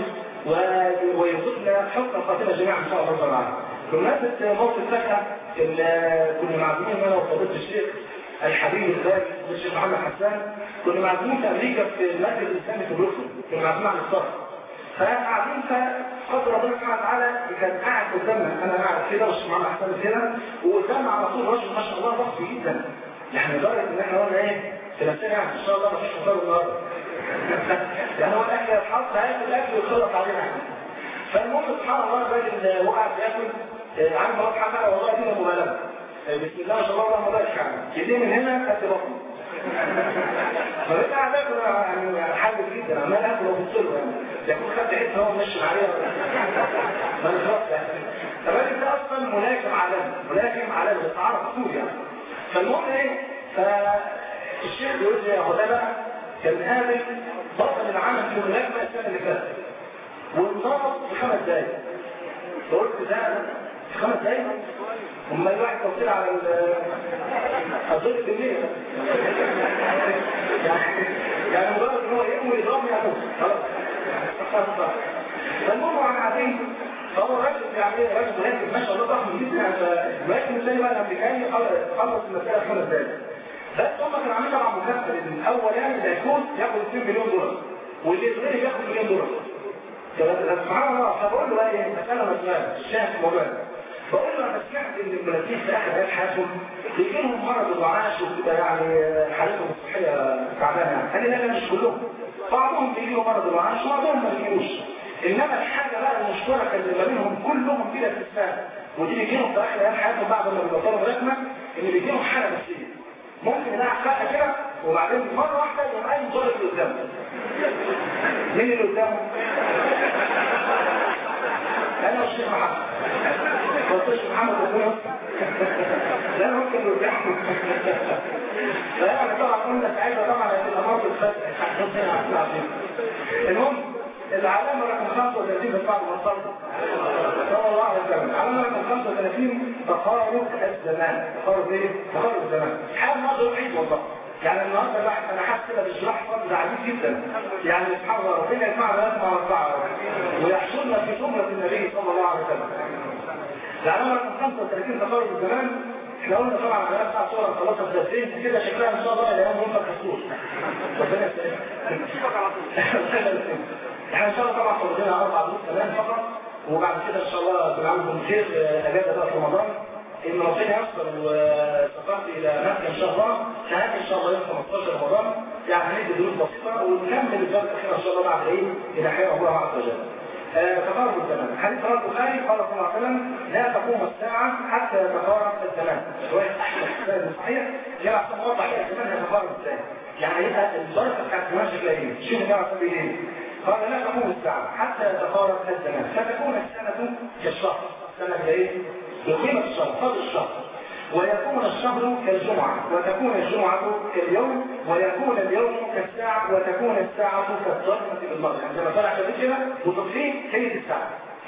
ويرزقنا حسن الخاتمة جميعا إن شاء الله تعالى بمناسبة موت الفاكهة اللي كنا معزومين انا وفضيلة الشيخ الحبيب الغالي الشيخ محمد حسان كنا معزومين في امريكا في المسجد الاسلامي في بروكسل كنا معزومين عن الصرف فقاعدين فقدر ربنا سبحانه وتعالى كان قاعد قدامنا انا قاعد كده والشيخ محمد حسان كده وقدامنا على طول رجل ما شاء الله ضخم جدا يعني لدرجه ان احنا قلنا ايه ثلاثين يعني ان شاء الله ما فيش مصاب النهارده يعني هو الاكل يتحط هياكل الاكل ويخلص علينا احنا فالمهم سبحان الله الراجل وقع بياكل عن مرات حسنه والله دي مبالغه بسم الله ما شاء الله اللهم بارك يعني ايديه من هنا قد بطني فبقيت قاعد اكل يعني حاجه جدا عمال اكل وابص له يعني يكون خد حته هو ماشي عليها ما نخلص يعني الراجل ده اصلا ملاكم عالمي ملاكم عالمي بس عرب سوري يعني فالمهم ايه فالشيخ بيقول لي هو ده بقى كان قابل بطل العمل في الملاكمه السنه اللي فاتت وانضبط في خمس دقايق فقلت ده في خمس دقايق هم الواحد توصيل على الدور بالليل يعني يعني مجرد ان هو يقوم ويضربني اموت خلاص فالمهم واحنا قاعدين فهو الراجل يعني راجل مهندس ما شاء الله ضخم جدا فالمهندس الثاني بقى الامريكاني خلص المساله في خمس دقايق بس هم كانوا عاملين طبعا مكافاه الاولاني اللي هيكون ياخد 2 مليون دولار واللي الثاني ياخد مليون دولار سبحان الله فبقول له ايه مسألة مسألة الشاهد في الموضوع بقول له انا سمعت ان المنافسين في اخر ايام حياتهم بيجي لهم مرض الرعاش وبتبقى يعني حالتهم الصحيه تعبانه يعني قال لي لا لا مش كلهم بعضهم بيجي له مرض الرعاش وبعضهم ما بيجيلوش انما الحاجه بقى المشتركه اللي ما بينهم كلهم بلا استثناء ودي بيجي لهم في اخر ايام حياتهم بعد ما بيبطلوا رسمه ان بيجي لهم حاله نفسيه ممكن يلعب فجاه كده وبعدين مره واحده يقوم قايم ضارب اللي قدامه مين اللي قدامه؟ انا الشيخ محمد قلت الشيخ محمد ربنا لا انا ممكن اللي قدامه فانا طبعا قلنا ساعتها طبعا الامر الفتح المهم العلامة رقم 35 في بعض المصادر صلى الله عليه وسلم العلامة رقم 35 تقارب الزمان تقارب ايه؟ تقارب الزمان حال نظر عيد والله يعني النهارده الواحد انا حاسس كده بشرح فضل عجيب جدا يعني سبحان الله ربنا يجمعنا ويسمع ويرفعنا ويحشرنا في زمرة النبي صلى الله عليه وسلم العلامة رقم 35 تقارب الزمان احنا قلنا طبعا على نفس صورة خلاصة الدرسين كده شكلها ان شاء الله الايام هم خصوص ربنا يسلمك احنا ان شاء الله طبعا فرضنا اربع دروس كمان فقط وبعد كده ان شاء الله تبقى عندكم خير اجازه بقى في رمضان ان ربنا ييسر وسافرت الى مكه ان شاء الله كانت ان شاء الله يوم 15 رمضان يعني هندي دروس بسيطه ونكمل الدرس الاخير ان شاء الله بعد ايه الى حين الله عز وجل. تقارب الزمان حديث رواه البخاري قال صلى الله عليه وسلم لا تقوم الساعه حتى يتقارب الزمان روايه احمد الحسين الصحيح جاء عشان اوضح ايه الزمان يتقارب ازاي يعني يبقى البركه بتاعت الزمان شكلها ايه؟ شوف جاء عشان ايه؟ قال لا تقوم الساعه حتى يتقارب الزمان فتكون السنه كالشهر سنه ايه؟ بقيمه الشهر فضل الشهر ويكون الشهر كالجمعة وتكون الجمعة كاليوم ويكون اليوم كالساعة وتكون الساعة كالضربة بالمرء يعني لما طلع شباب كده وتطفيه هي الساعة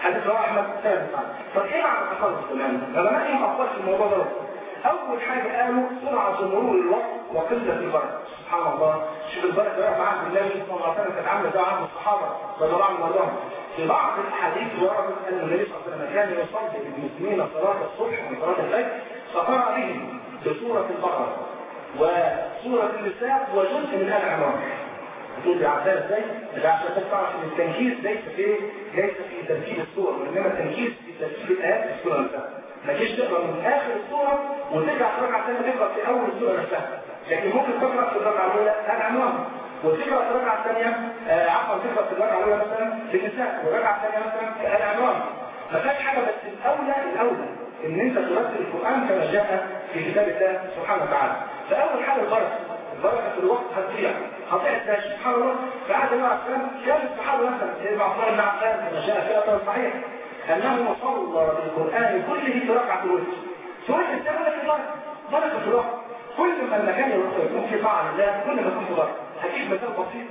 حديث رواه احمد ثابت طب ايه معنى تقارب الزمان؟ علماء لهم اقوال في الموضوع ده اول حاجه قالوا سرعه مرور الوقت وقله البركه سبحان الله شوف البركه بقى مع عهد النبي صلى الله عليه وسلم كانت عامله زي عهد الصحابه رضي الله عنهم وارضاهم في بعض الاحاديث وردت ان النبي صلى الله عليه وسلم كان يصلي بالمسلمين صلاه الصبح وصلاه الفجر فقرا بهم بسوره البقره وسوره النساء وجزء من ال عمران تقول لي عشان ازاي؟ ده عشان تعرف ان التنكيس ليس في ليس في ترتيب السور وانما التنكيس في ترتيب الايات في السوره نفسها. ما تجيش تقرا من اخر السوره وترجع في الركعه الثانيه تقرا في اول السوره نفسها. لكن ممكن تقرا في الركعه الاولى العنوان وتقرا في الركعه الثانيه آه عفوا تقرا في الركعه الاولى مثلا في النساء والركعه الثانيه مثلا في العنوان. ما فيهاش حاجه بس الاولى الاولى ان انت ترتل القران كما جاء في كتاب الله سبحانه وتعالى. فاول حاجه البركه البركه في الوقت هتضيع هتضيع ازاي سبحان الله في عهد النبي عليه السلام كان الصحابه مثلا سيدنا عثمان بن عفان كما جاء في اثر صحيح انه صلى بالقران كله في ركعه الوتر سوره السنه في البركه بركه في الوقت كل ما المكان يكون في طاعه لله كل ما يكون في بركه هديك مثال بسيط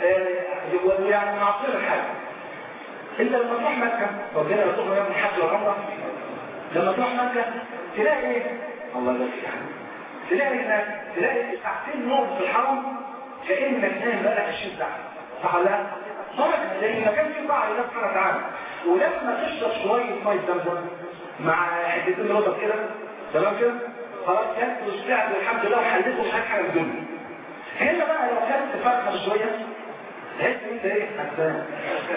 آه يعني نعطينا الحاجه انت لما تروح مكه ربنا يرزقنا يوم الحج والعمره لما تروح مكه تلاقي ايه؟ الله يبارك تلاقي هناك تلاقي ساعتين نوم في الحرم كانك نايم بقالك 20 ساعه صح ولا لا؟ طبعا لان المكان فيه طاعه لله سبحانه وتعالى ولما تشرب شويه ميه زمزم مع حتتين رطب كده تمام كده خلاص كلت وشبعت والحمد لله وحليت ومش عارف حاجه في الدنيا هنا بقى لو كلت فرخه شويه تحس ان انت ايه حسان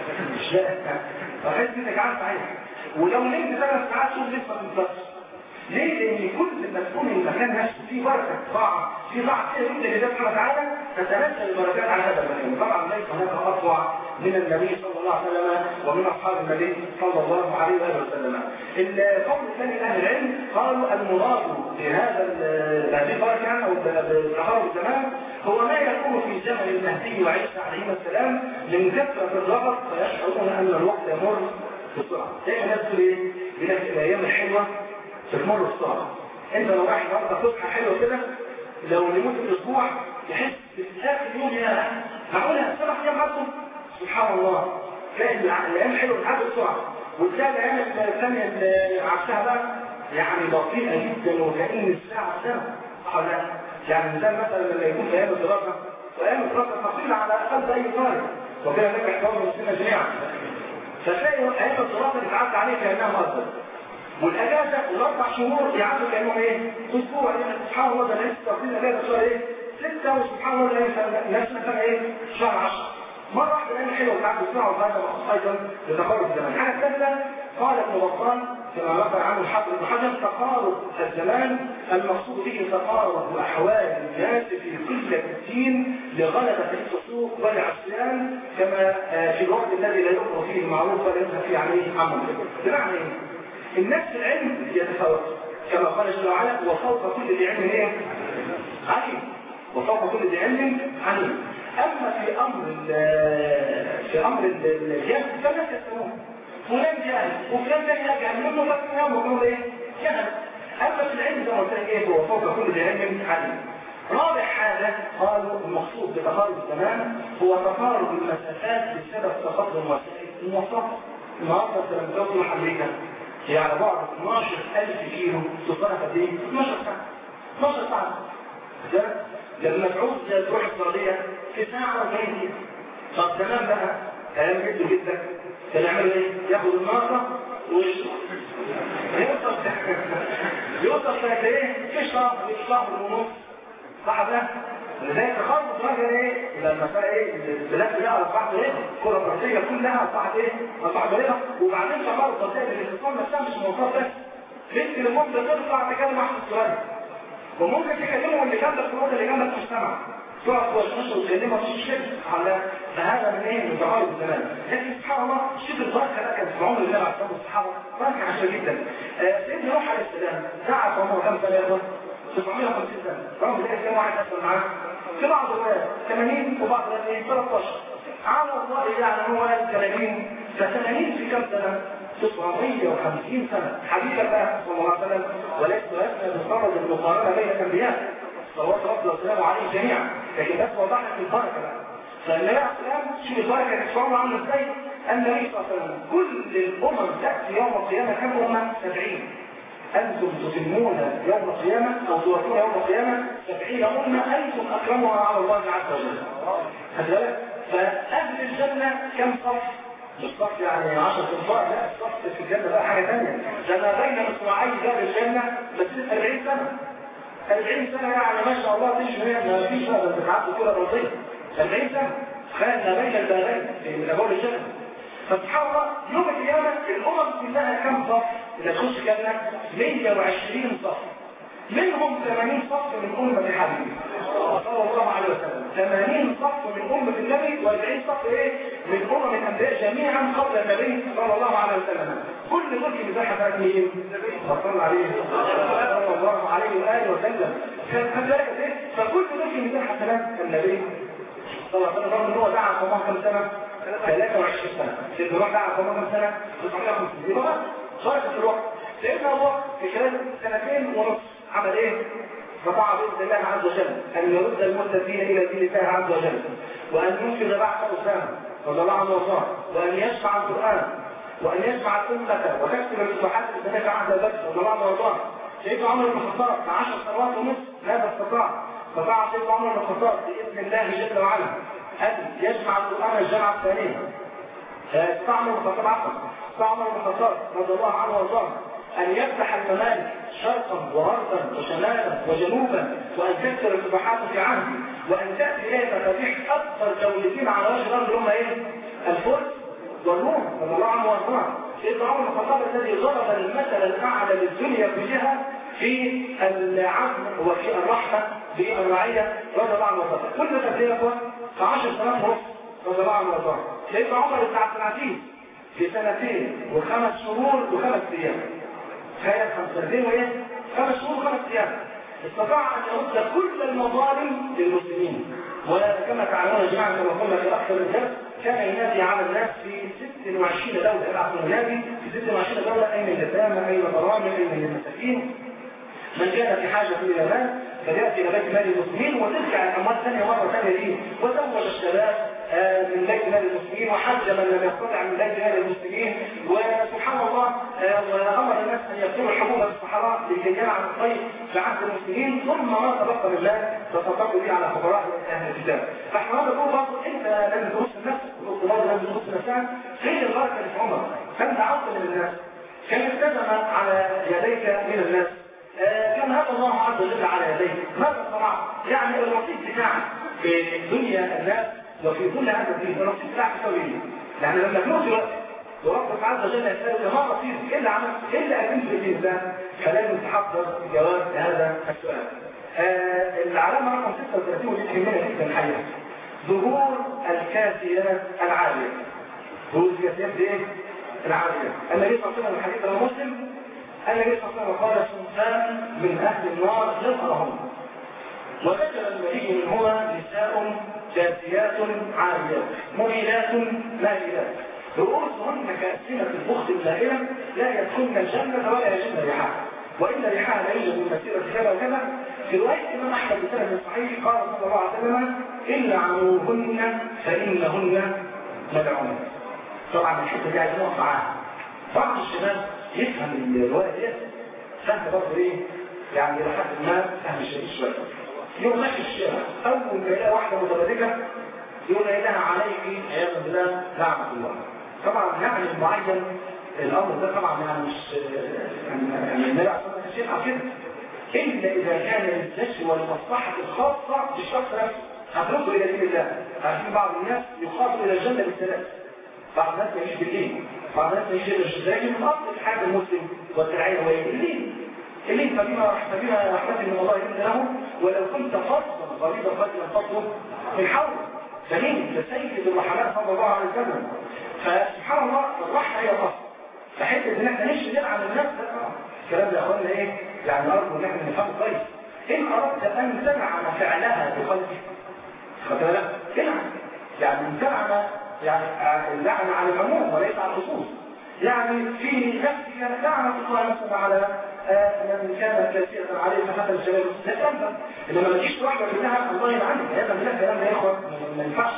مش لاقي تحس انك عارف عايز ولو نمت ثلاث ساعات شوف لسه ما تنتصرش ليه؟ لأن كل ما تكون المكان نفسه فيه بركة طاعة في طاعة كده يمكن لله سبحانه وتعالى تتنزل البركات على هذا المكان طبعا ليس هناك أطوع من النبي صلى الله عليه وسلم ومن أصحاب النبي صلى الله عليه وآله وسلم القول الثاني أهل العلم قالوا المراد بهذا هذه البركة أو بتقارب الزمان هو ما يكون في زمن المهدي وعيسى عليهما السلام من كثرة الرغب فيشعرون أن الوقت يمر بسرعة دايما الناس تقول إيه؟ يقول لك الأيام الحلوة بتمر بسرعه انت لو رايح النهارده فسحه حلوه كده لو لمده اسبوع تحس في اخر يوم يا معقوله سبع ايام عدوا سبحان الله تلاقي الايام حلوه بتعدي بسرعه وتلاقي الايام الثانيه اللي عكسها بقى يعني بطيئه جدا وكأن الساعه سنه صح يعني مثال مثلا لما يكون في ايام الدراسه وايام الدراسه ثقيله على اقل اي طالب وكده ذكر احترام المسلمين جميعا فتلاقي ايام الدراسه اللي تعدي عليه كانها مؤثره والاجازه الاربع شهور يعدوا كانهم ايه؟ اسبوع يعني سبحان الله ده لسه تقضي الاجازه شهر ايه؟ سته وسبحان الله ده نفس مثلا ايه؟ شهر 10 مرة واحدة الأيام حلوة بتاعت الساعة وهذا مخصوص أيضا لتقارب الزمان. الحاجة الثالثة قال ابن بطال كما ذكر عنه الحافظ ابن حجر تقارب الزمان المقصود به تقارب أحوال الناس في قلة الدين لغلبة الفسوق والعصيان كما في الوقت الذي لا يؤمر فيه المعروف ولا ينهى فيه عليه عمل. بمعنى ايه؟ الناس في العلم يتفاوت كما قال جل وعلا وفوق كل ذي علم ايه؟ عليم وفوق كل ذي علم عليم اما في امر في امر الجهل فالناس يسمون فلان جاهل وفلان لا يجهل منه بس يوم ويقول ايه؟ جهل اما في العلم زي ما قلت لك ايه هو فوق كل ذي علم عليم رابع حاجة قالوا المقصود بتقارب الزمان هو تقارب المسافات بسبب تقدم وسائل المواصلات النهارده لما توصل امريكا هي على بعد 12000 كيلو تصرف قد ايه؟ 12 ساعة 12 ساعة ده لما تعوز تروح السعودية في ساعة 40 دقيقة طب زمان بقى ايام جد جدا كان يعمل ايه؟ ياخد الناقة ويشرب يوصل يوصل ساعة ايه؟ في شهر في شهر ونص صح ده؟ لذلك تخلص راجل ايه؟ لما صار ايه؟ البلاد كلها اصبحت ايه؟ الكره الارضيه كلها اصبحت ايه؟ اصبحت غريبه وبعدين شغال القضيه الاتصال نفسها مش موضوع بس ممكن المده تطلع تكلم واحد سؤال وممكن تكلمه اللي جنبك في الاوضه اللي جنبك مش سامع تقف وتخش وتكلمه مفيش شيء على فهذا من ايه؟ من تقارب الزمان لكن سبحان الله شوف البركه ده كانت في عمر النبي عليه الصلاه والصحابه بركه عشان جدا سيدنا نوح عليه السلام دعا في عمره كام سنه يا اخوان؟ 750 سنه رغم ذلك كم واحد اسال معاه في بعض الروايات 80 وبعض الروايات 13 على الله يعني هو قال 80 ف 80 في كم سنه؟ 950 سنه حديثا بقى صلى الله عليه وسلم وليس يسمى بصدد المقارنه بين الانبياء صلوات ربنا وسلامه عليه جميعا لكن بس وضح لك البركه بقى فالنبي عليه السلام شوف البركه الاسلام عامله ازاي النبي صلى الله عليه وسلم كل الامم تاتي يوم القيامه كم امه 70 انتم تتمون يوم القيامه او توفون يوم القيامه 70 امه انتم اكرمها على الله عز وجل خد بالك فاهل الجنه كم صف الصف يعني 10 صفار لا الصف في الجنه بقى حاجه ثانيه ده ما بين مصراعي باب الجنه بس 40 سنه 40 سنه يعني ما شاء الله تمشي ما فيش هذا بتعدي كده رضيه 40 سنه تخيل ما بين البابين من ابواب الجنه فسبحان الله يوم القيامه الامم كلها كم صف اللي تخش جنه 120 صف منهم 80 صف من أمة الحبيب صلى الله عليه وسلم 80 صف من أمة النبي و40 صف إيه من أمم الأنبياء جميعا قبل النبي صلى الله عليه وسلم كل دول في مساحة بقى مين؟ صلى عليه صلى الله عليه وآله وسلم كان ذلك إيه؟ فكل دول في مساحة سلام النبي صلى الله عليه وسلم رغم ان هو دعا قومه كم سنة؟ 23 سنة سيدنا نوح دعا قومه كم سنة؟ 950 يبقى شرط في الوقت سيدنا الله في خلال سنتين ونصف عمل ايه؟ استطاع بإذن الله عز وجل أن يرد المتقين إلى دين الله عز وجل وأن ينفذ بعث أسامة رضي الله عنه وارضاه وأن يشفع القرآن وأن يجمع الأمة وتكتب الفتوحات الإسلامية عهد البدر رضي الله عنه وارضاه سيدنا عمر بن الخطاب مع 10 سنوات ونصف ماذا استطاع؟ استطاع سيدنا عمر بن الخطاب بإذن الله جل وعلا أن يجمع القرآن الجامعة الثانية استطاع عمر بن الخطاب عفوا استطاع عمر بن الخطاب رضي الله عنه وارضاه أن يفتح الممالك شرقا وغربا وشمالا وجنوبا وأن تكسر الفتوحات في عهده وأن تأتي إليه مفاتيح أكثر دولتين على وجه الأرض هم إيه؟ الفرس والروم رضي الله عنه وارضاه سيدنا عمر بن الخطاب الذي ضرب المثل الأعلى للدنيا كلها في العدل وفي الرحمة بالرعية رضي الله عنه وارضاه كل ده قد ايه في 10 سنوات ونص رضي الله عنه وارضاه سيدنا عمر بن عبد العزيز في سنتين وخمس شهور وخمس ايام تخيل خمس سنتين وايه؟ خمس شهور وخمس ايام استطاع ان يرد كل المظالم للمسلمين وكما تعلمون جماعه كما قلنا في اكثر من درس كان ينادي على الناس في 26 دوله يبعث ينادي في 26 دوله اين اليتامى اين الغرامه اين المساكين من كان في حاجه الى مال فلياتي الى بيت مال المسلمين وترجع الاموال ثانيه مره ثانيه ليه وزوج الشباب من بيت مال المسلمين وحج من لم يستطع من بيت مال المسلمين وسبحان الله وامر الناس ان يقتلوا الحبوب في الصحراء لكي يجمع الطيب في عهد المسلمين ثم ما تبقى من مال تصدقوا به على فقراء اهل الكتاب فاحنا هذا نقول برضه انت لازم تبص النفس برضه لازم تبص نفسك فين البركه اللي في عمر فانت عاوز من الناس كان التزم على يديك من الناس كان هذا الله عز وجل على يديه ماذا صنعت؟ يعني الرصيد بتاعك في دنيا الناس وفي كل هذا الدين الرصيد بتاعك يساوي ايه؟ يعني لما تموت وقت وربك عز وجل يسألك ما رصيد ايه اللي عملت ايه اللي قدمت في الدين ده فلازم تحضر جواب هذا السؤال آه العلامة رقم 36 ودي تهمنا جدا الحقيقة ظهور الكاسيات العالية ظهور الكاسيات دي ايه؟ العالية النبي صلى الله عليه وسلم الحديث رواه مسلم النبي صلى الله عليه وسلم قال صنفان من اهل النار يظهرهم وذكر النبي منهما نساء جاثيات عاريات مميلات مائلات رؤوسهن كأسنة البخت المائلة لا يدخلن الجنة ولا يجدن ريحها وإن ريحها لا يوجد من مسيرة كذا وكذا في رواية الإمام أحمد بسند صحيح قال صلى الله عليه وسلم إن لعنوهن فإنهن ملعونات طبعا الحتة دي عايز نقف معاها بعض الشباب يفهم الرواية دي فهم برضه ايه؟ يعني إلى حد ما فهم شديد شوية يوم ماشي الشارع أول ما يلاقي واحدة متبرجة يقول لها عليك عياذا بالله لعنة الله طبعا يعني معين الأمر ده طبعا يعني مش يعني النبي عليه الصلاة والسلام على كده إلا إذا كان للنشر والمصلحة الخاصة بالشخص نفسه هترد إلى دين الله عارفين بعض الناس يخاطب إلى الجنة بالثلاث بعض الناس يعيش بالليل بعض الناس يعيش بالشيء لكن من أصل الحياة المسلم والترعية هو الليل الليل فبما فبما رحمة من الله يمن له ولو كنت فظا غليظ القلب لانفضوا من حوله جميل ده سيد الرحمات صلى الله عليه وسلم فسبحان الله الرحمة هي الأصل فحتة ان احنا نمشي نلعن الناس ده طبعا الكلام ده يا اخوانا ايه يعني ارجو ان احنا نفهمه كويس ان اردت ان تنعم فعلها بقلبك خد بالك تنعم يعني ان تنعم يعني اللعن على العموم وليس على الخصوص يعني في نفسك لعنة الله نفسك على من كان كاسية عليه فحتى الجلال نتأمل انما ما تجيش واحدة منها الله يلعنك هذا من الكلام ده يا اخوان ما ينفعش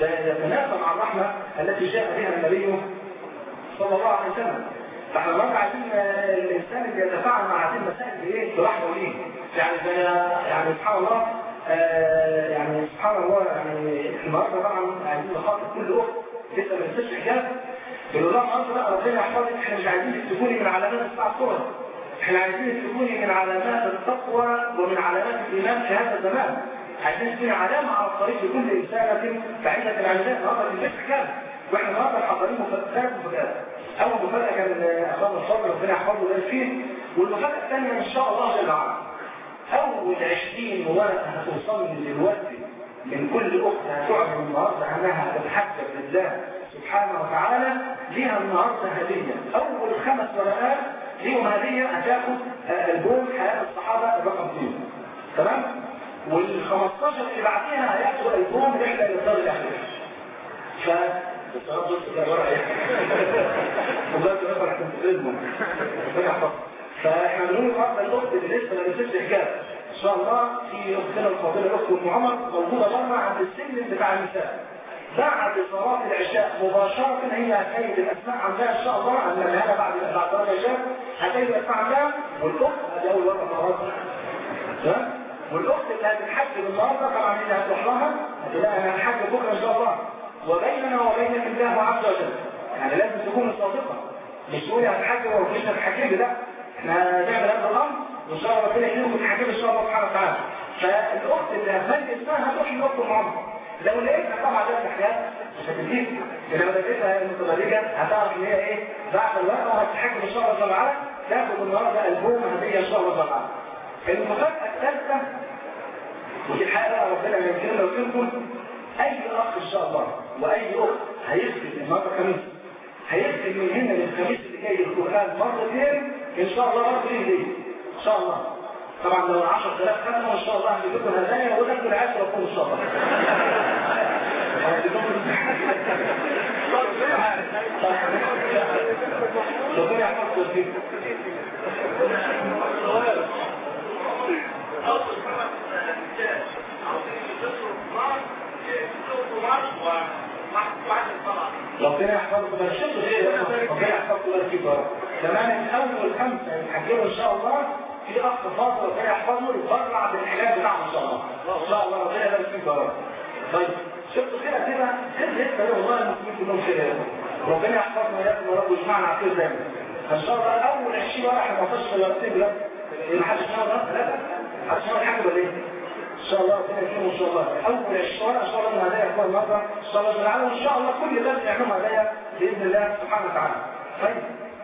يتنافى مع الرحمة التي جاء بها النبي صلى الله عليه وسلم فاحنا النهارده عايزين الانسان اللي يتفاعل مع هذه المسائل بايه؟ برحمه وليه؟ يعني زي يعني سبحان الله آه يعني سبحان الله يعني النهارده طبعا عايزين نخاطب كل اخت لسه ما لبستش حجاب بنقول لها النهارده بقى ربنا يحفظك احنا مش عايزين تكوني من علامات الساعه الصغرى احنا عايزين تكوني من علامات التقوى ومن علامات الايمان في هذا الزمان عايزين تكوني علامه على الطريق لكل انسانه بعيده العمليات النهارده لبست حجاب واحنا النهارده محضرين مفاجآت مفاجآت اول مفاجاه كان اخواننا الفضل ربنا يحفظه ويبارك فيه والمفاجاه الثانيه ان شاء الله جل وعلا اول 20 ورقه هتوصلني دلوقتي من كل اخت هتعلن النهارده انها تتحجب لله سبحانه وتعالى ليها النهارده هديه اول خمس ورقات ليهم هديه هتاخد البوم حياه الصحابه الرقم 2 تمام وال 15 اللي بعديها هياخدوا البوم رحله الى الدار الاخيره ف الصراحه بص كده ورقه ايه والله تبقى راح تنتقلهم ربنا يحفظك فاحنا بنقول النهارده الاخت اللي لسه ما لبستش حجاب ان شاء الله في اختنا الفاضله الاخت ام عمر موجوده بره عند السلم بتاع النساء بعد صلاه العشاء مباشره هي هتجيب الاسماء عندها ان شاء الله عندها بعد بعد صلاه العشاء هتجيب الاسماء عندها والاخت ادي اول مره مرات والاخت اللي هتتحجب النهارده طبعا اللي هتروح لها هتلاقي انا هتحجب بكره ان شاء الله وبيننا وبينك الله عز وجل يعني لازم تكون صادقه مش تقولي هتحجب ومش هتحجبي لا احنا نعمل هذا الامر وان شاء الله ربنا يكرمك وتحجبي ان شاء الله سبحانه وتعالى فالاخت اللي هتمجد اسمها هتروح للاخت معاها لو لقيتها طبعا ده حاجات مش هتديك انما لقيتها المتبرجه هتعرف ان هي ايه بعد الوقت وهتحجب ان شاء الله جل وعلا تاخد النهارده البوم هديه ان شاء الله جل وعلا المفاجاه الثالثه ودي الحقيقه ربنا يكرمنا ويكرمكم اي اخ ان شاء الله واي اخت هيخدم النهارده خميس هيخدم من هنا للخميس اللي جاي القران مرتين ان شاء الله برضه ليه ليه ان شاء الله طبعا لو 10000 ختمه ان شاء الله هنجيب لكم هدايا وناكل العيش ونقوم ان شاء الله ربنا يحفظكم فيكم ربنا يحفظكم بس شفتوا ايه ربنا يحفظكم ولا فيك بارك كمان اول خمسه يتحجبوا ان شاء الله في اخ فاضل ربنا يحفظه يتبرع بالحجاب بتاعه ان شاء الله ان شاء الله ربنا يبارك فيك بارك طيب شفتوا كده كده كده لسه ليه والله المسلمين كلهم كده ربنا يحفظنا وياكم يا رب ويجمعنا على خير دايما ان شاء الله اول 20 ورقه 15 ورقتين لا ما حدش ناوي ثلاثه حدش ناوي حاجه ولا ايه ان شاء الله ربنا يكرمه ان شاء الله اول 20 ورقه ان شاء الله هدايا اخوان النهارده ان شاء الله تعالى وان شاء الله كل الناس يعملوا هدايا باذن الله سبحانه وتعالى طيب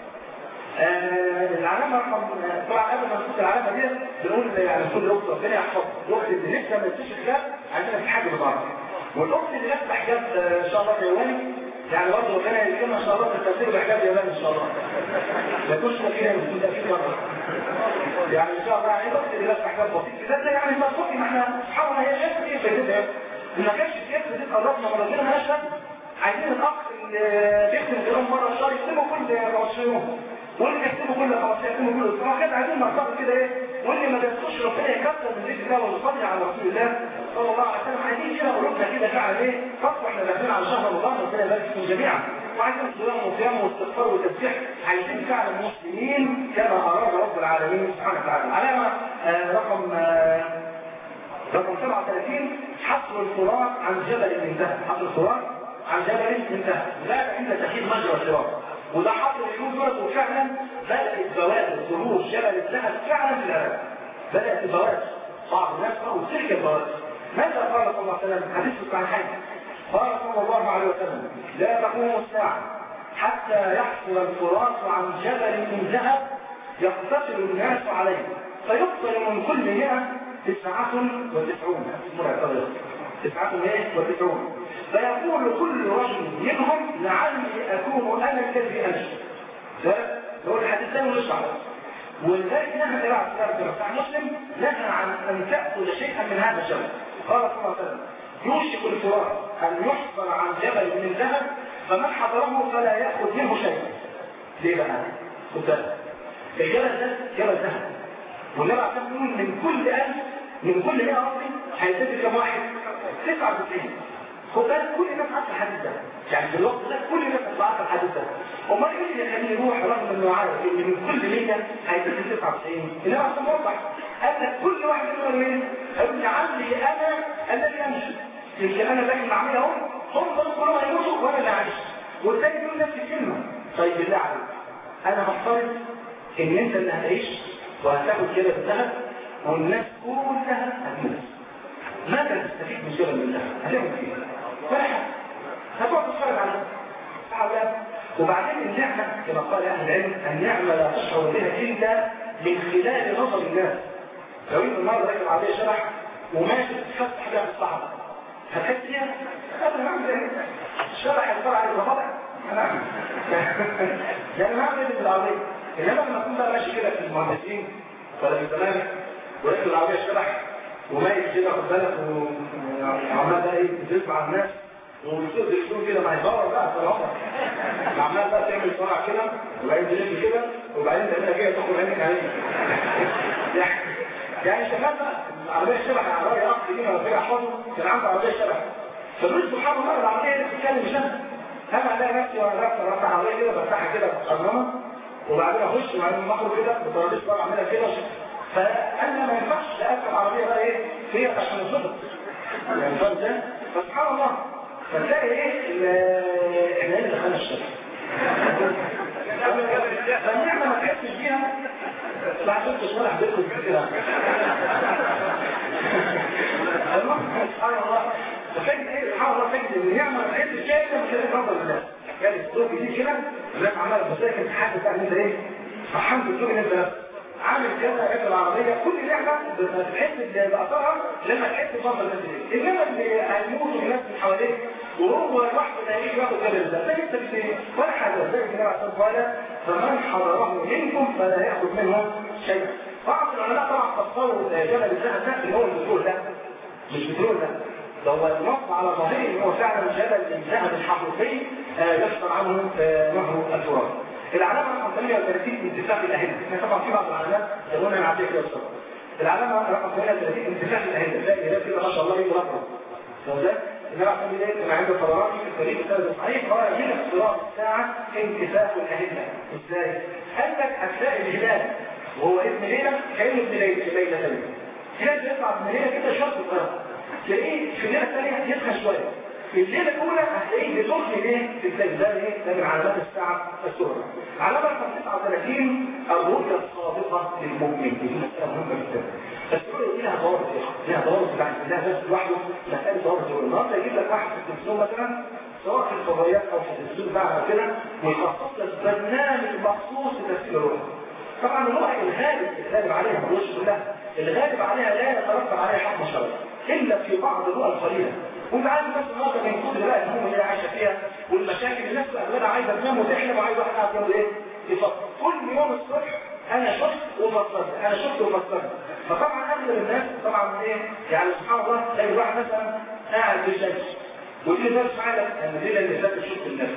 آه العلامة رقم طبعا قبل ما نشوف العلامة دي بنقول يعني كل أخت ربنا يحفظ الأخت اللي لسه ما تشوفش حجاب عندنا في حاجة ببعض والأخت اللي لابسة حجاب إن شاء الله يواني يعني برضه ربنا يكرمها إن شاء الله في التفسير بحجاب ياباني إن شاء الله ما يكونش فيها يكون تأكيد مرة يعني إن شاء الله يعني الأخت اللي لابسة حجاب بسيط كده يعني ما تفكي ما إحنا سبحان الله هي شايفة إيه فايدتها ما كانش كيف دي قربنا مرتين مالهاش لازمة عايزين الأخ اللي بيختم غيرهم مرة الشهر يكتبوا كل 15 يوم واللي يكتبوا كل خلاص يكتبوا كل اسبوع كده عايزين نقطع كده ايه واللي ما بيذكرش ربنا يكتر من ذكر الله ويصلي على رسول الله صلى الله عليه وسلم عايزين كده قلوبنا كده فعلا ايه خطوه احنا داخلين على شهر رمضان ربنا يبارك فيكم جميعا وعايزين صيام وصيام واستغفار وتسبيح عايزين فعلا مسلمين كما اراد رب العالمين سبحانه وتعالى علامه آه رقم آه رقم 37 حصر الفرات عن جبل انتهى حصر الفرات عن جبل انتهى لا عند تخيل مجرى الفرات وده حصل اليوم دولت وفعلا بدأت بوادر ظهور جبل الذهب فعلا في العراق بدأت بوادر بعض الناس قالوا تلك البوادر ماذا قال صلى الله عليه وسلم حديث عن حاجة قال صلى الله عليه وسلم لا تقوم الساعة حتى يحصل الفرات عن جبل من ذهب يقتصر الناس عليه فيقتل من كل مئة تسعة وتسعون تسعة ايه وتسعون فيقول كل رجل منهم لعلي اكون انا الذي انشا ده هو الحديث ده ونشرح ولذلك نهى النبي عليه الصلاه والسلام بتاع مسلم نهى عن ان تاكل شيئا من هذا الجبل قال صلى الله عليه وسلم يوشك الفرات ان يحصل عن جبل من ذهب فمن حضره فلا ياخذ منه شيئا ليه بقى؟ خد بالك الجبل ده جبل ذهب والنبي عليه الصلاه والسلام من كل ألف من كل 100 قصدي هيزيد كم واحد 99 خد بالك كل الناس عارفه الحديث ده يعني في الوقت ده كل الناس عارفه الحديث ده امال ايه اللي يخليه يروح رغم انه عارف ان من كل 100 هيتم 99 انما عشان موضح قال لك كل واحد منهم ايه؟ هيقول لعلي انا الذي امشي يمكن انا باقي بعمل اهو هم دول كلهم هيموتوا وانا اللي عايش والتاني بيقول نفس الكلمه طيب بالله عليك انا هفترض ان انت اللي هتعيش وهتاخد كده بالذهب والناس كلها هتموت ماذا تستفيد من شغل من الذهب؟ هتعمل فيه ولا حاجه هتقعد تتفرج على وبعدين النعمة كما قال أهل العلم النعمة لا تشعر بها إلا من خلال نظر الناس لو انت النهارده راكب عربيه شبح وماشي تفتح بيها في الصحراء هتحس فيها؟ ابدا هعمل ايه؟ الشبح يتفرع على الرفضع انا يعني هعمل ايه بالعربيه؟ انما لما اكون بقى ماشي كده في المهندسين ولا في الزمالك وراكب العربيه شبح وميت كده خد بالك وعمال بقى ايه بتسمع الناس والسوق السوق كده ما هيدور بقى في العمر عمال بقى تعمل صنع كده وبعدين تلف كده وبعدين تعملها كده تاخد عينك عليه يعني يعني شغال بقى العربيه الشبح العربيه اخ دي لما رجع حاضر كان عنده عربيه شبح فبص سبحان الله العربيه اللي بتتكلم مش انا انا الاقي نفسي وانا راكب راكب عربيه كده بفتحها كده بصممها وبعدين اخش وبعدين مخرج كده بطرابيش بقى اعملها كده فانا ما ينفعش اركب عربيه بقى ايه فيها عشان الظبط يعني فاهم ازاي؟ فسبحان الله فتلاقي ايه احنا اللي دخلنا الشرق فالنعمة ما تحسش بيها بعد ست شهور حضرتك كده سبحان الله ففكر ايه سبحان الله فكر ان النعمة ما تحسش بيها الا من خلال فضل الله يعني الصوت دي كده الناس عماله بتذاكر انت حاسس ان انت ايه فرحان بالدور ان انت عامل كذا عيب العربية كل نعمة بتحس بأثرها لما تحس بفضل الناس دي إنما اللي هيموتوا الناس من حواليك وهو لوحده اللي هيجي ياخد جبل ده ده انت بت ولا حاجة زي النبي عليه الصلاة والسلام فمن حضره منكم فلا يأخذ منه شيء بعض العلماء طبعا فسروا جبل الذهب ده اللي هو البترول ده مش بترول ده ده هو النص على ظاهره ان هو فعلا جبل الذهب الحقيقي يصدر عنه نهر الفرات العلامة رقم 38 انتفاع الأهلة احنا طبعا في بعض العلامات يقولون انا عديك كده بسرعة العلامة رقم 38 انتفاع الأهلة تلاقي هناك كده ما شاء الله يجي رقم فده النبي عليه الصلاة والسلام عند الطبراني في التاريخ الثالث الصحيح قال من اختراق الساعة انتفاع الأهلة ازاي؟ قال لك هتلاقي الهلال وهو اسم ليلة كأنه ابن ليلة في ليلة ثانية هلال بيطلع ابن ليلة كده شرط صغير تلاقيه في الليلة الثانية يسخن شوية في الليلة الأولى هتلاقيه بتخن ايه في الليل ده ايه ده من علامات الساعة السورة علامة رقم 39 الرؤية الصادقة للمؤمن دي مسألة مهمة جدا بس الرؤية دي لها ضوابط لها ضوابط بتاعت الله بس لوحده مسألة ضوابط الرؤية النهارده يجيب لك واحد في التلفزيون مثلا سواء في الفضائيات أو في التلفزيون بقى أو كده ويخصص لك برنامج مخصوص لتفسير الرؤية طبعا الرؤية الغالب الغالب عليها ملوش كلها الغالب عليها لا يترتب عليها حكم شرعي إلا في بعض الرؤى القليلة وانت عارف الناس النهارده من كتر بقى الهموم اللي هي عايشه فيها والمشاكل الناس اغلبها عايزه تنام وتحلم وعايز واحد قاعد يعمل ايه؟ يفكر كل يوم الصبح انا شفت وفكرت انا شفت وفكرت فطبعا اغلب الناس طبعا ايه يعني سبحان الله تلاقي واحد مثلا قاعد في الشمس ويجي درس معاك انا الليله اللي فاتت شفت الناس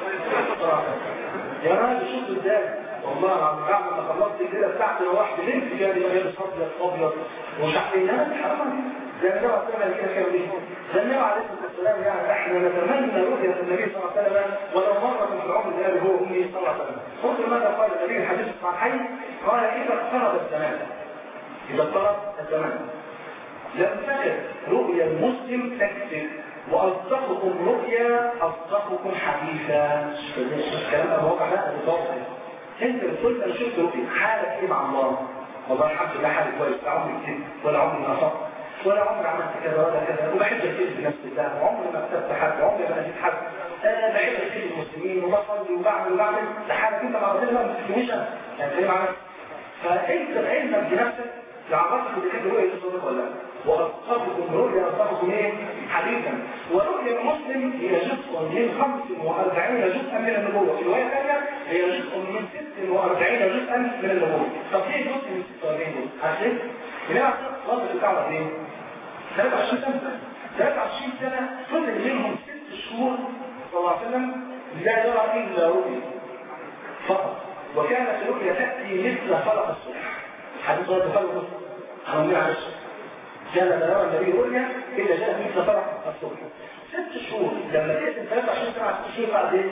يا راجل شفت ازاي؟ والله العظيم بعد ما خلصت الليله بتاعتي روحت نمت كده لابس ابيض ابيض ومش عارف ايه حرام زي النبي عليه الصلاه كده كانوا بيه ده النبي عليه الصلاه والسلام يعني احنا نتمنى رؤيه النبي صلى الله عليه وسلم ولو مره في العمر ده هو امي صلى الله عليه وسلم انظر ماذا قال النبي الحديث الصحيحين قال اذا اقترب الزمان اذا اقترب الزمان لم تجد رؤيا المسلم تكذب واصدقكم رؤيا اصدقكم حديثا الكلام ده واقع لا بالضبط انت بتقول انا شفت رؤيا حالك ايه مع الله والله الحمد لله حالي كويس لا عمري كتبت ولا عمري نفقت ولا عمري عملت كذا ولا كذا وبحب الخير في نفس الله وعمري ما كتبت حد وعمري ما اذيت حد انا بحب الخير المسلمين وبصلي وبعمل وبعمل لحالك انت مع ربنا ما بتسميش انا يعني ايه معنى فانت بعلمك بنفسك لعرفتك اذا كانت رؤيه تصدق ولا لا واصحابكم رؤيا اصحابكم ايه حديثا ورؤيا المسلم هي جزء من 45 جزءا من النبوه في روايه ثانيه هي جزء من 46 جزءا من النبوه طب ايه جزء من 46 جزء عشان ليه الوضع بتاعه ايه 23 سنه 23 سنه فضل منهم ست شهور صلى الله عليه وسلم لا يرى الا رؤيا فقط وكانت الرؤيا تاتي مثل فلق الصبح حديث رد فلق الصبح هنقول معلش كان لا يرى النبي رؤيا الا جاء مثل فرح الصبح ست شهور لما تقسم 23 سنه على ست شهور بعد ايه؟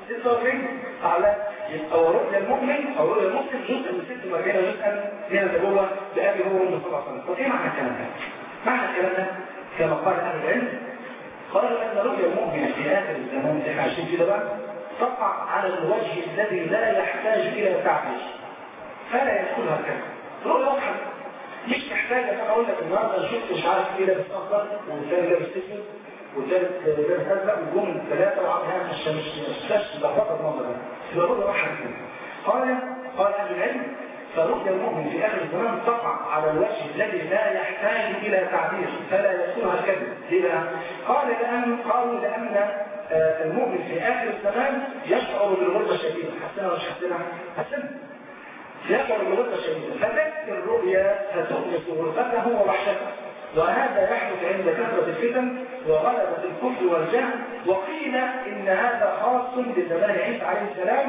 46 على يبقى رؤيا المؤمن او رؤيا المسلم جزء من 46 جزءا من النبوه لابي هو وامه صلى الله عليه وسلم طب ايه معنى الكلام ده؟ معنى الكلام ده كما قال اهل العلم قالوا ان رؤيا المؤمن في اخر الزمان اللي احنا عايشين فيه ده بقى تقع على الوجه الذي لا يحتاج الى تعبير فلا يدخلها الكلام رؤيا واضحه مش محتاجه انا اقول لك النهارده انا شفت مش عارف ايه لابس اخضر والثاني لابس اسود والثالث لابس ازرق وجم ثلاثه وعاملها مش مش مش مش لخبطه المنظر ده يبقى رؤيا واضحه كده قال قال اهل العلم فرؤيا المؤمن في اخر الزمان تقع على الوجه الذي لا يحتاج الى تعبير فلا يدخلها الكذب ليه بقى؟ قال لان قالوا لان المؤمن في اخر الزمان يشعر بالغربه شديده حسنا ولا مش حسنا؟ حسنا يشعر بالغربه شديده فتكفي الرؤيا فتؤنس غربته ووحشته وهذا يحدث عند كثرة الفتن وغلبة الكفر والجهل وقيل إن هذا خاص بزمان عيسى عليه السلام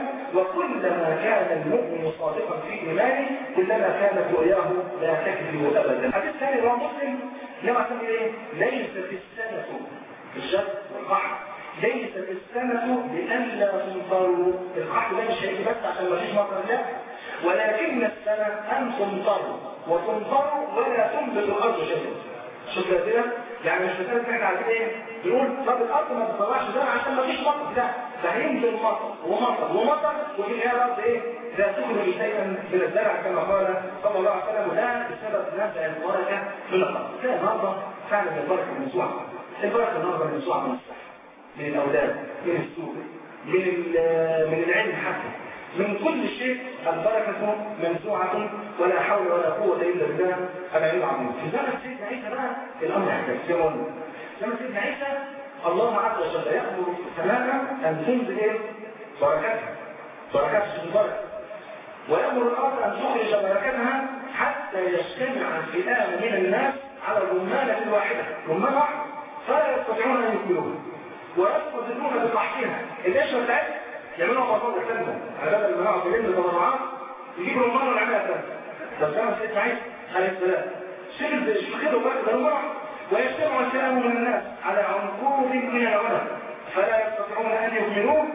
وكلما كان المؤمن صادقا في إيمانه كلما كانت رؤياه لا تكذب أبدا الحديث الثاني رواه مسلم لما سمي إيه؟ ليست السنة الشر والقحط ليست السنة لألا تمطروا القحط ده مش هيجي بس عشان ما فيش مطر لا ولكن السنة أن تمطروا وتمطروا ولا تنبت الأرض شيئا شوف كده يعني مش مثلا احنا عايزين ايه نقول طب الارض ما تطلعش ده عشان ما فيش مطر لا ده هينزل مطر ومطر ومطر وفي النهايه الارض ايه لا تخرج شيئا من الزرع كما قال صلى الله عليه وسلم لا بسبب نزع البركه من الارض تلاقي النهارده فعلا البركه منزوعه البركه النهارده منزوعه من الصحه من الاولاد من السوق من من العلم حتى من كل شيء البركة منزوعة ولا حول ولا قوة إلا بالله العلي العظيم في زمن سيدنا عيسى بقى الأمر يحتاج زي ما قلنا زمن سيدنا عيسى الله عز وجل يأمر السماء أن تنزل إيه؟ بركاتها بركات البركة ويأمر الأرض أن تخرج بركاتها حتى يجتمع فئام من الناس على الرمانة الواحدة رمانة واحدة فلا يستطيعون أن يكملوها ويستطيعون بقحطها النشوة بتاعتها يعملوا مصادر كلمة على بدل ما نقعد نلم تبرعات يجيبوا رمان ونعملها كلمة طب ده سيدنا عيسى عليه السلام شغل شغلوا بقى بالرمح ويجتمع الكلام من الناس على عنقود من العلماء فلا يستطيعون ان يكملوه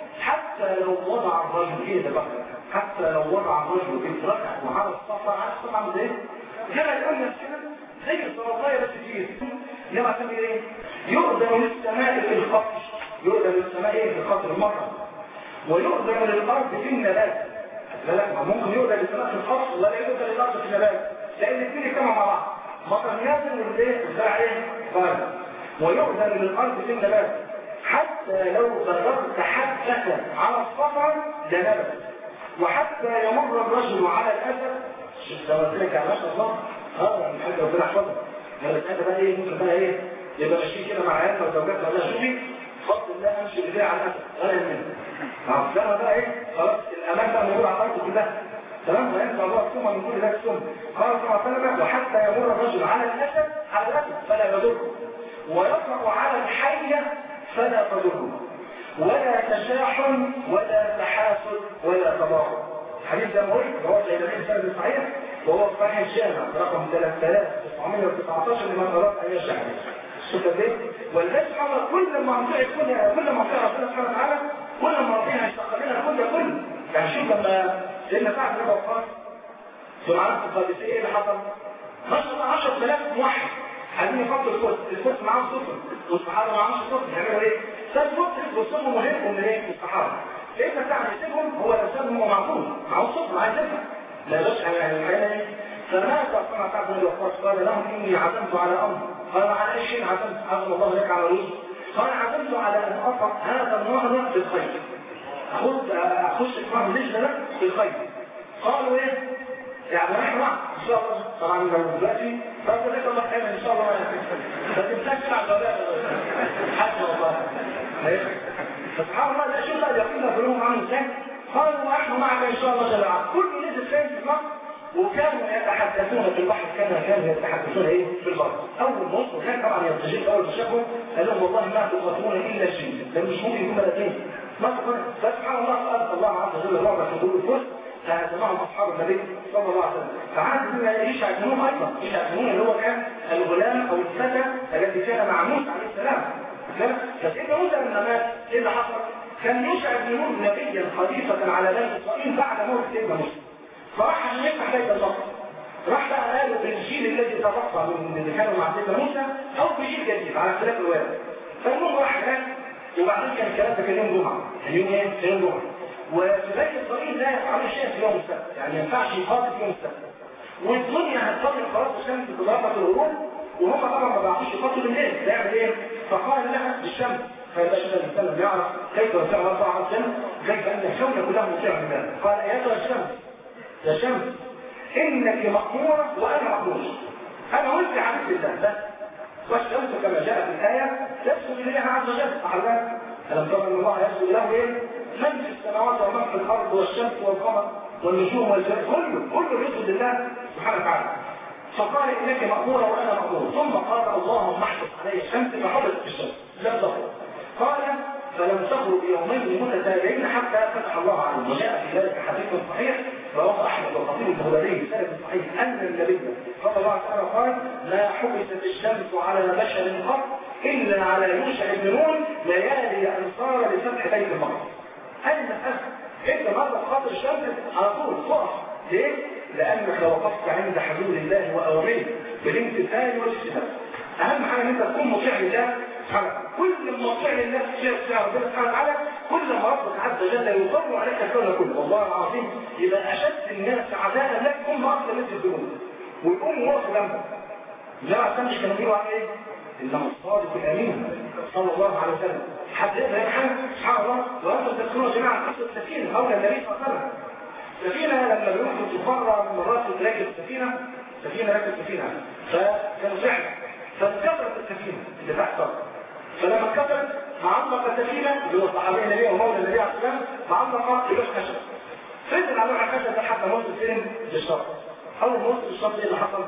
حتى لو وضع الرجل ايه ده بقى حتى لو وضع الرجل ادركه على الصفا على الصفا عامل ايه؟ كما يقول كده زي الصلاطايه بس كتير انما تعمل ايه؟ يؤذن للسماء في الخطر يؤذن للسماء ايه في الخطر المطر ويؤذن للأرض في النبات لا لا ممكن يؤذن للسماء في الخص ولا يؤذن للأرض في النبات لأن الاثنين يجتمعوا مع بعض مطر يازن والايه والزرع ايه بارد ويؤذن للأرض في النبات حتى لو ضربت حبة على الصفر لنبت وحتى يمر الرجل على الأسد شوف ده قلت لك ما شاء الله اه الحاجة ربنا يحفظها بس انت بقى ايه ممكن بقى ايه يبقى ماشيين كده مع عيالنا وزوجاتنا ولا شوفي فضل الله امشي بالله على الاسد غير منه عبدالله بقى ايه خلاص الامان بقى موجود على الارض كلها تمام وينفع الله السمى من كل ذلك السمى قال صلى الله عليه وسلم وحتى يمر الرجل على الاسد على الاسد فلا يضره ويقع على الحيه فلا تضره ولا تشاحن ولا تحاسد ولا تباغض الحديث ده مهم هو زي ده السند صحيح وهو في صحيح الجامع رقم 3919 لمن اراد ان يشهد شوف ازاي والناس سبحان كل ما طلعت كل كل ما طلع ربنا سبحانه وتعالى كل ما ربنا هيشتغل لنا كل كل يعني شوف لما سيدنا سعد بن وقاص في معركه القادسيه ايه اللي حصل؟ ما شاء الله 10000 موحد عايزين يفضوا الكرسي الكرسي معاهم سفن والصحابه معاهم سفن يعملوا ايه؟ ساب سفن والسفن مهم من ايه؟ الصحابه سيدنا سعد يسيبهم هو لو سابهم هو معقول معاهم سفن عايز يفهم لا يبقاش يعني الحياه فمات صنع سعد بن وقاص قال لهم اني عزمت على امر قال على اي شيء عزمت عزم الله لك على رزق قال عزمت على ان اقطع هذا النهر بالخير اخذ اخش اسمه ليش ده بالخير قالوا ايه يعني نحن معك ان شاء الله طبعا لو دلوقتي رب لك الله خير ان شاء الله ما تمسكش على الغداء حتى والله فسبحان الله ده شوف بقى اليقين ده كلهم عامل ازاي قالوا نحن معك ان شاء الله جماعه كل نزل فين في مصر وكانوا يتحدثون في البحر كما كانوا يتحدثون ايه في البحر اول ما وصلوا هناك طبعا يرتجيك اول ما شافوا قال لهم والله ما تقاتلون الا الجن ده مش ممكن يكون ملكين ما تقاتلون فسبحان الله قال الله عز وجل رعب في قلوب الكفر فهزمهم اصحاب النبي صلى الله عليه وسلم فعاد يشع بن نون ايضا يشع بن نون اللي هو كان الغلام او الفتى الذي كان مع موسى عليه السلام فسيدنا موسى لما مات ايه اللي حصل؟ كان يشع بن نون نبيا خليفه على بني اسرائيل بعد موت سيدنا موسى فراح عشان يفتح بيت الله راح بقى قالوا بالجيل الذي تبقى من اللي كانوا مع سيدنا موسى او بجيل جديد على اختلاف الوالد فالمهم راح هناك وبعدين كان الكلام ده كان يوم جمعه كان يوم ايه؟ كان يوم جمعه وفي بيت اسرائيل لا يفعلوا شيء في يوم السبت يعني ما ينفعش يقاتل في يوم السبت والدنيا هتفضل خلاص الشمس تضرب الغروب وهم طبعا ما بيعرفوش يقاتلوا بالليل فيعمل ايه؟ فقال لها بالشمس فيبقى النبي صلى الله عليه وسلم يعرف كيف يطيع الله عز وجل كيف ان الكون كله مطيع لله قال ايتها الشمس يا شمس انك مأمورة وانا مأمور انا وانت عبد الله بس والشمس كما جاء في الآية يسجد إليها عز وجل أحرمات ألم ترى أن الله يسجد له إيه؟ من في السماوات ومن في الأرض والشمس والقمر والنجوم والجبال كله كله يسجد لله سبحانه وتعالى فقال إنك مأمورة وأنا مأمور ثم قال اللهم احفظ علي الشمس فحفظت الشمس لم تخرج قال فلم تخرج يومين متتابعين حتى فتح الله عليه وجاء في ذلك حديث صحيح رواه احمد والخطيب البغدادي في سند صحيح ان النبي صلى الله عليه وسلم قال لا حبست الشمس على بشر قط الا على يوشع بن نون ليالي ان صار لفتح بيت المقدس هذه المساله انت مره خاطر الشمس على طول تقف ليه؟ لانك لو وقفت عند حدود الله واوامره بالامتثال والاجتهاد اهم حاجه ان انت تكون مطيع لله سبحانه كل ما مطيع لله في ربنا سبحانه وتعالى كل ما ربك عز وجل يقر عليك الكون كله والله العظيم يبقى اشد الناس عداء لك هم اكثر الناس الذنوب ويقوموا يقفوا جنبك لا عشان مش كانوا بيقولوا على ايه؟ انه الصادق الامين صلى الله عليه وسلم حد يقدر يفهم سبحان الله وانتم تذكرون جماعه قصه السفينه قول النبي صلى الله عليه وسلم السفينه لما بيروحوا تفرع من مرات راكب السفينه سفينه راكب السفينه فكانوا فعلا فانكسرت السفينه اللي تحت فلما انكسرت معلق السفينه اللي هو صحابي النبي ومولى النبي عليه الصلاه والسلام معلق بلوح خشب فضل على لوح الخشب لحد ما وصل فين للشط اول ما وصل للشط ايه اللي حصل؟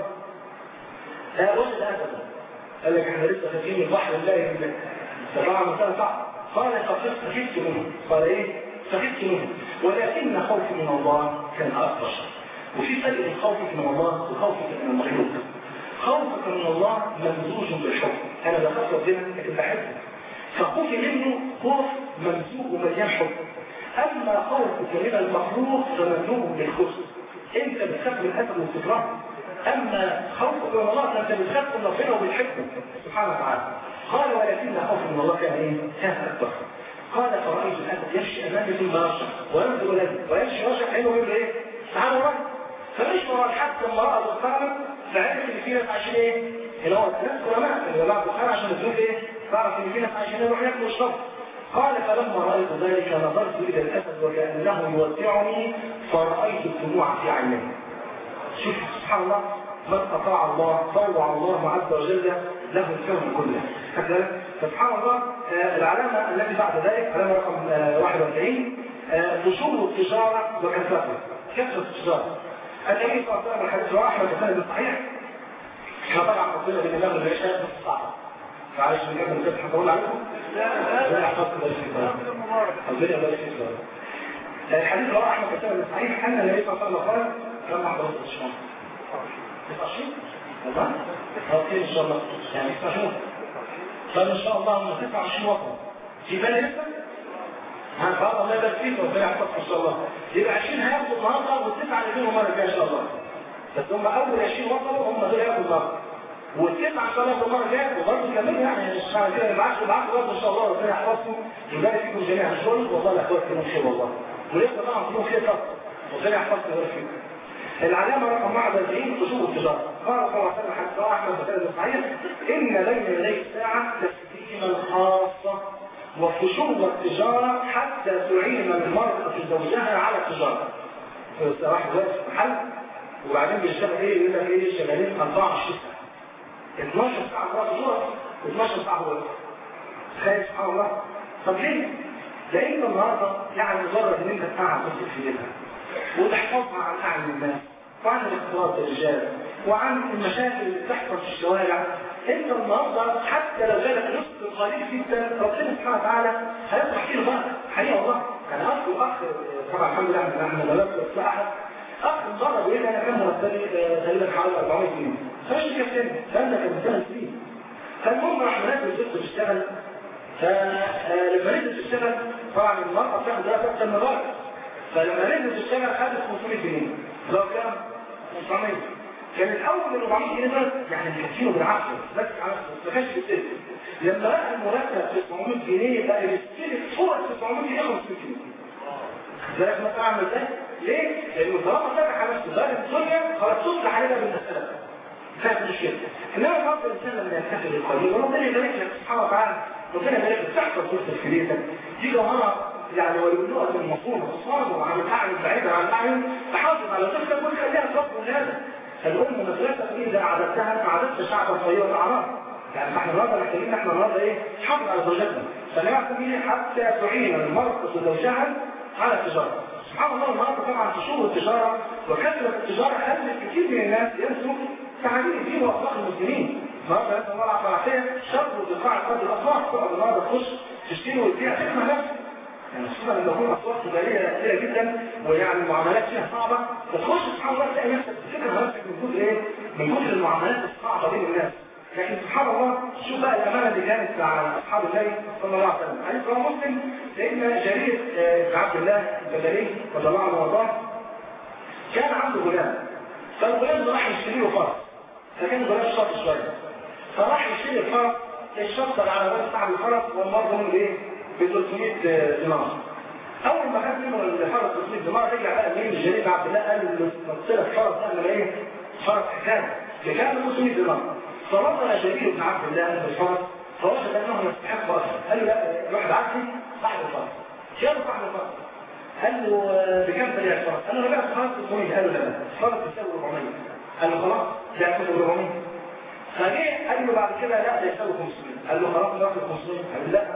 لا وجد اسدا قال لك احنا لسه خارجين من البحر الله بالله فطبعا مسألة صعب قال فقد سخفت منه قال ايه؟ سخفت منه ولكن خوفي من الله كان اكبر وفي فرق بين خوفك من الله وخوفك من المخلوق خوفك من الله ممزوج بالحب انا بخاف ربنا لكن بحبه فخوفي منه خوف ممزوج ومليان حب اما خوفك من المخلوق فممزوج بالخوف انت بتخاف من الاسد وبتكرهه اما خوفك من الله فانت بتخاف من ربنا وبتحبه سبحانه وتعالى قال ولكن خوفي من الله كان ايه؟ كان اكبر قال فرأيت الأسد يمشي أمامي ثم يرشح وينظر إليه ويمشي يرشح عينه ويقول إيه؟ تعالى ورا فمش ورا حتى لما رأى البخارة فعرف إن في ناس عايشين إيه؟ اللي هو الناس علماء اللي جماعة البخارة عشان الظروف إيه؟ تعرف إن في ناس عايشين يروح ياكلوا ويشربوا قال فلما رأيت ذلك نظرت إلى الأسد وكأنه يودعني فرأيت الدموع في عينيه شوف سبحان الله من أطاع الله طوع الله عز وجل له الكون كله كذلك فسبحان الله آه العلامة التي بعد ذلك علامة رقم آه 41 نشوط التجارة وكثرتها كثرة التجارة النبي صلى الله عليه وسلم الحديث رواه أحمد بن صحيح احنا طبعا قصينا بين الله والعشاء بس صعب معلش من قبل الفتح هقول عليكم لا يحفظكم بارك فيكم ربنا يبارك فيكم الحديث رواه احمد بن صحيح ان النبي صلى الله عليه وسلم قال كم حضرتك الشمال 29 والله اوكي ان شاء الله يعني 29 طيب ان شاء الله هم 29 وطن في بالي لسه ها خلاص الله يبارك فيك وربنا يحفظك ان شاء الله يبقى 20 هياخدوا النهارده والتسعه اللي فيهم المره الجايه ان شاء الله بس هم اول 20 وصلوا هم دول ياخدوا النهارده والتسعه ان شاء الله المره الجايه وبرضه كملوا يعني مش معنى كده يبعتوا يبعتوا برضه ان شاء الله ربنا يحفظكم ويبارك فيكم جميعا شغل والله الاخوات كلهم خير والله ولسه طبعا كلهم خير طبعا ربنا يحفظكم ويبارك فيكم العلامة رقم 41 خشوع التجارة قال صلى الله عليه وسلم حتى أحمد بن صحيح إن بين يدي الساعة تسليما خاصة وخشوع التجارة حتى تعين المرأة زوجها على التجارة واحد واقف في محل وبعدين بيشتغل ايه يقول لك ايه شغالين 24 ساعة 12 ساعة مرات تجارة و12 ساعة هو خايف سبحان الله طب ليه؟ لأن النهارده يعني مجرد إن أنت قاعد تصل في بيتك وتحفظها عن أعين الناس وعن الاختلاط بالرجال وعن المشاكل اللي بتحصل في الشوارع انت النهارده حتى لو جالك رزق قليل جدا ربنا سبحانه وتعالى هيطرح فيه البركه حقيقه والله يعني اخ واخ طبعا الحمد لله احنا احنا لا نفس احد اخ بره بيقول لي انا كان مرتبي تقريبا حوالي 400 جنيه فمش كابتن فانا كان ثلاث سنين فالمهم راح منزل الست تشتغل فلما نزلت تشتغل طبعا المرأة بتاخد ده أكثر من الراجل فلما نزلت تشتغل خدت 500 جنيه لو كام؟ 500 كان الأول 400 جنيه دول يعني مكفينه بالعافية بس على ما كانش بيستلف لما لقى المرتب 900 جنيه بقى يستلف فوق 900 جنيه 500 جنيه بالك مثلا اعمل ازاي؟ ليه؟ لانه طالما فتح على نفسه باب الدنيا خلاص تصلح عليها بالمساله فاهم المشكله انما بعض الانسان لما ينتهي للقليل وربنا يبارك لك سبحانه وتعالى ربنا يبارك لك تحفظ فرصه في بيتك دي جوهره يعني ويقولوها من المفهوم تصادم عن الاعين بعيدا عن الاعين تحافظ على طفلك وتخليها تصل هذا الام مدرسه اذا اعددتها اعددت شعبا طيبا الاعراض يعني احنا النهارده محتاجين احنا النهارده ايه؟ نحافظ على زوجاتنا فنعمل حتى تعين المرأة زوجها على التجارة سبحان الله النهارده طبعا تشوه التجارة وكثرة التجارة خلت كثير من الناس ينسوا تعاليم الدين واخلاق المسلمين النهارده نسال الله العافيه شر بقاع الارض الاخلاق تقعد النهارده تخش تشتري وتبيع تسمع نفسك يعني خصوصا لما يكون اسواق تجاريه كثيره جدا ويعني المعاملات فيها صعبه فتخش سبحان الله تلاقي نفسك تفتكر نفسك من كتر ايه؟ من كتر المعاملات الصعبه بين الناس لكن سبحان الله شوف بقى الامانه اللي كانت مع اصحاب النبي صلى الله عليه وسلم حديث رواه مسلم سيدنا جرير بن عبد الله البدري رضي الله عنه وارضاه كان عنده غلام فالغلام ده راح يشتري له فرس فكان الغلام شاطر شويه فراح يشتري الفرس الشطر على راس صاحب الفرس ومرضه منه بايه؟ ب 300 دينار اول ما خد منه الفرس 300 دينار رجع بقى مين جرير بن عبد الله قال له قلت لك فرس انا ايه؟ فرس حكايه بكام 300 دينار فنظر جرير بن عبد الله بالفرس فوجد انه يستحق اكثر قال له لا واحد عكسي صاحب الفرس شاف صاحب الفرس قال له بكم تبيع الفرس؟ قال له انا بعت فرس 300 قال له لا الفرس يساوي 400 قال له خلاص ده ياخد 400 فجه قال له بعد كده لا ده يساوي 500 قال له خلاص ناخد 500 قال له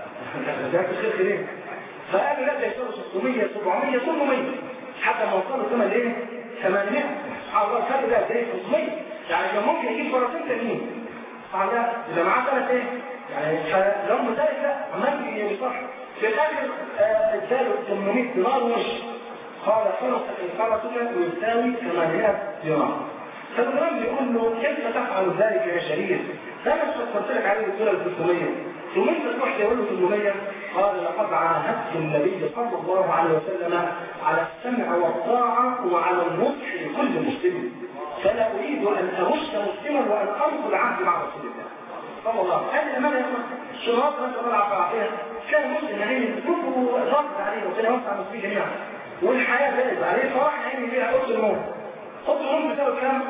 لا ده خير خير فقال له لا ده يساوي 600 700 800 حتى ما وصلوا ثمن ايه 800 سبحان الله خد ده قد ايه 500 يعني كان ممكن يجيب فرسين تانيين فعلا اذا معاه ثلاث ايه يعني فلو ذلك لا عمال يصح في الاخر اداله 800 دينار ونص قال فرس فرسنا يساوي 800 دينار فالغلام بيقول له كيف تفعل ذلك يا شريف؟ ده انا فكرت لك عليه بتقول ال 300 ثم انت تروح تقول له 800 قال لقد عاهدت النبي صلى الله عليه وسلم على السمع والطاعه وعلى النصح لكل مسلم فلا اريد ان اغش مسلما وان انقض عهدي مع رسول الله صلى الله عليه وسلم هذه الامانه يا اخوان شراط نسال الله العافيه كان مسلم يعني يطلبوا ضغط عليه وكان يوسع المسلمين جميعا والحياه زادت عليه فراح يعني بيها اوضه الموت اوضه الموت بتساوي كام؟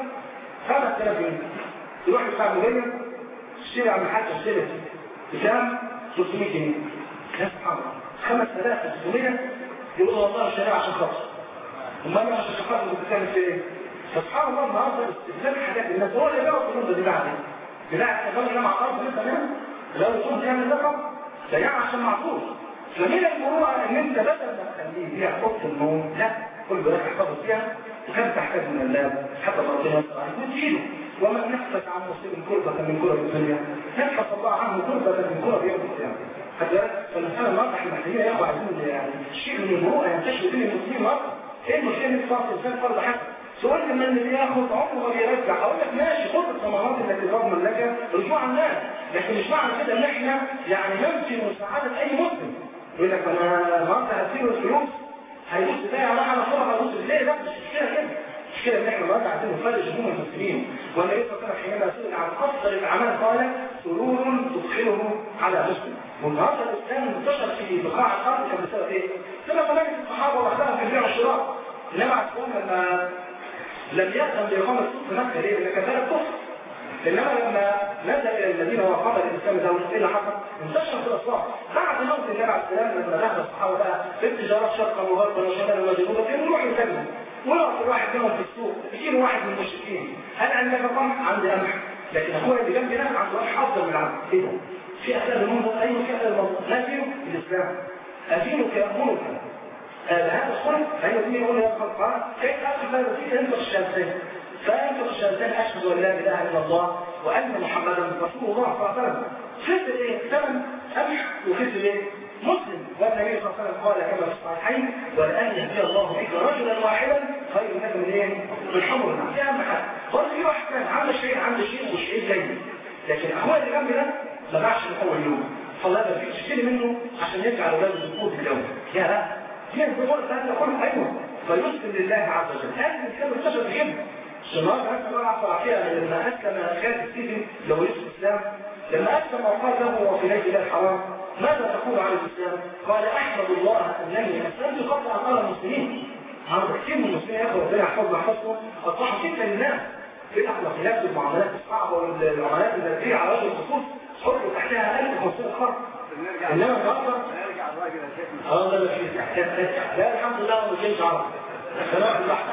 5000 جنيه يروح يدفع المدير يشتري عن الحاج يشتري بكام؟ 300 جنيه يا سبحان الله 5300 يقول والله الشريعه عشان خاطر امال انا عشان خاطر كنت بتعمل في ايه؟ فسبحان الله النهارده استخدام حاجات الناس هو اللي بيعرف النقطه دي بعدين بتاع الراجل ده مع قرض انت منه لو يكون يعمل لقب ده يعني عشان معقول فمن المروءه ان انت بدل ما تخليه فيها اوضه النوم لا كل بالك احتفظ فيها وكم تحتاج من اللاب حتى ربنا يسر عليك وتشيله ومن نفس عن مسلم كربة من كرب الدنيا نفس الله عنه كربة من كرب يوم القيامة حتى فالمسألة النهارده احنا محتاجين يا اخوة عايزين يعني شيء من المروءه ينتشر بين المسلمين النهارده ايه المشكلة ان فرض الانسان فرض حسن سؤال من اللي بياخد عمره ما بيرجع اقول لك ماشي خد الثمرات التي تضمن لك رجوع الناس لكن مش معنى كده ان احنا يعني ننفي مساعدة اي مسلم يقول لك انا النهارده هديله الفلوس هيبص تاني على على صورة هيبص ازاي لا مش مشكلة كده المشكلة ان احنا النهارده عايزين نفرج هموم المسلمين والنبي صلى الله عليه وسلم حينما سئل عن افضل الاعمال قال سرور تدخله على مسلم والنهارده الاسلام انتشر في بقاع الارض كان بسبب ايه؟ بسبب ملائكه الصحابه واخلاقهم في البيع والشراء انما عثمان لما لم يأذن بإقامة السوق في مكة ليه؟ لأن كان ذلك كفر إنما لما نزل إلى المدينة وقام الإسلام دولة إيه اللي حصل؟ انتشر في الأسواق بعد موت النبي عليه السلام لما ذهب الصحابة بقى في التجارات شرقا وغربا وشمالا وجنوبا كانوا يروحوا يسلموا ويقف الواحد منهم في السوق يجيب واحد من المشركين هل عندك قمح؟ عندي قمح لكن أخويا اللي جنبي ده عنده قمح أفضل من عندي إيه ده؟ في أسباب المنظر أيوه في أسباب المنظر لا فيه الإسلام أدينك يأمرك هذا الخلق فهي دي يقول يا خلق كيف أخذ هذا فيك ينفق الشهادتين فينفق الشهادتين أشهد أن لا إله إلا الله وأن محمدا رسول الله صلى الله عليه وسلم خسر إيه؟ ثمن قمح وخسر إيه؟ مسلم وأن النبي صلى الله عليه وسلم قال كما في الصحيحين ولأن يهدي الله بك رجلا واحدا خير لك من ايه؟ من حمر النعم دي اهم حاجه برضه في واحد كان عنده شيء عنده شيء وشيء جيد لكن اخويا اللي جنبي ده ما باعش من اول يوم فالله يبارك فيك تشتري منه عشان يرجع اولاده بالقوت اليوم يا لا دي الزبون ده كله ايوه فيسلم لله عز وجل هذه الكلمه انتشرت جدا النهارده انت بقى عفوا لما اسلم خالد السجن لو يسلم الاسلام لما اسلم وقال له وفي ليل الله الحرام ماذا تقول عن الاسلام؟ قال احمد الله انني اسلمت قبل ان ارى المسلمين. عم كثير من المسلمين يا اخوه ربنا يحفظنا يحفظكم اصبحوا فتنه للناس في الاخلاقيات والمعاملات الصعبه والعمليات النفسيه على وجه الخصوص حطوا تحتها 1500 خط انما النهارده نرجع الراجل يا شيخنا اه ده مش لا الحمد لله ما بيجيش عربي سلام البحر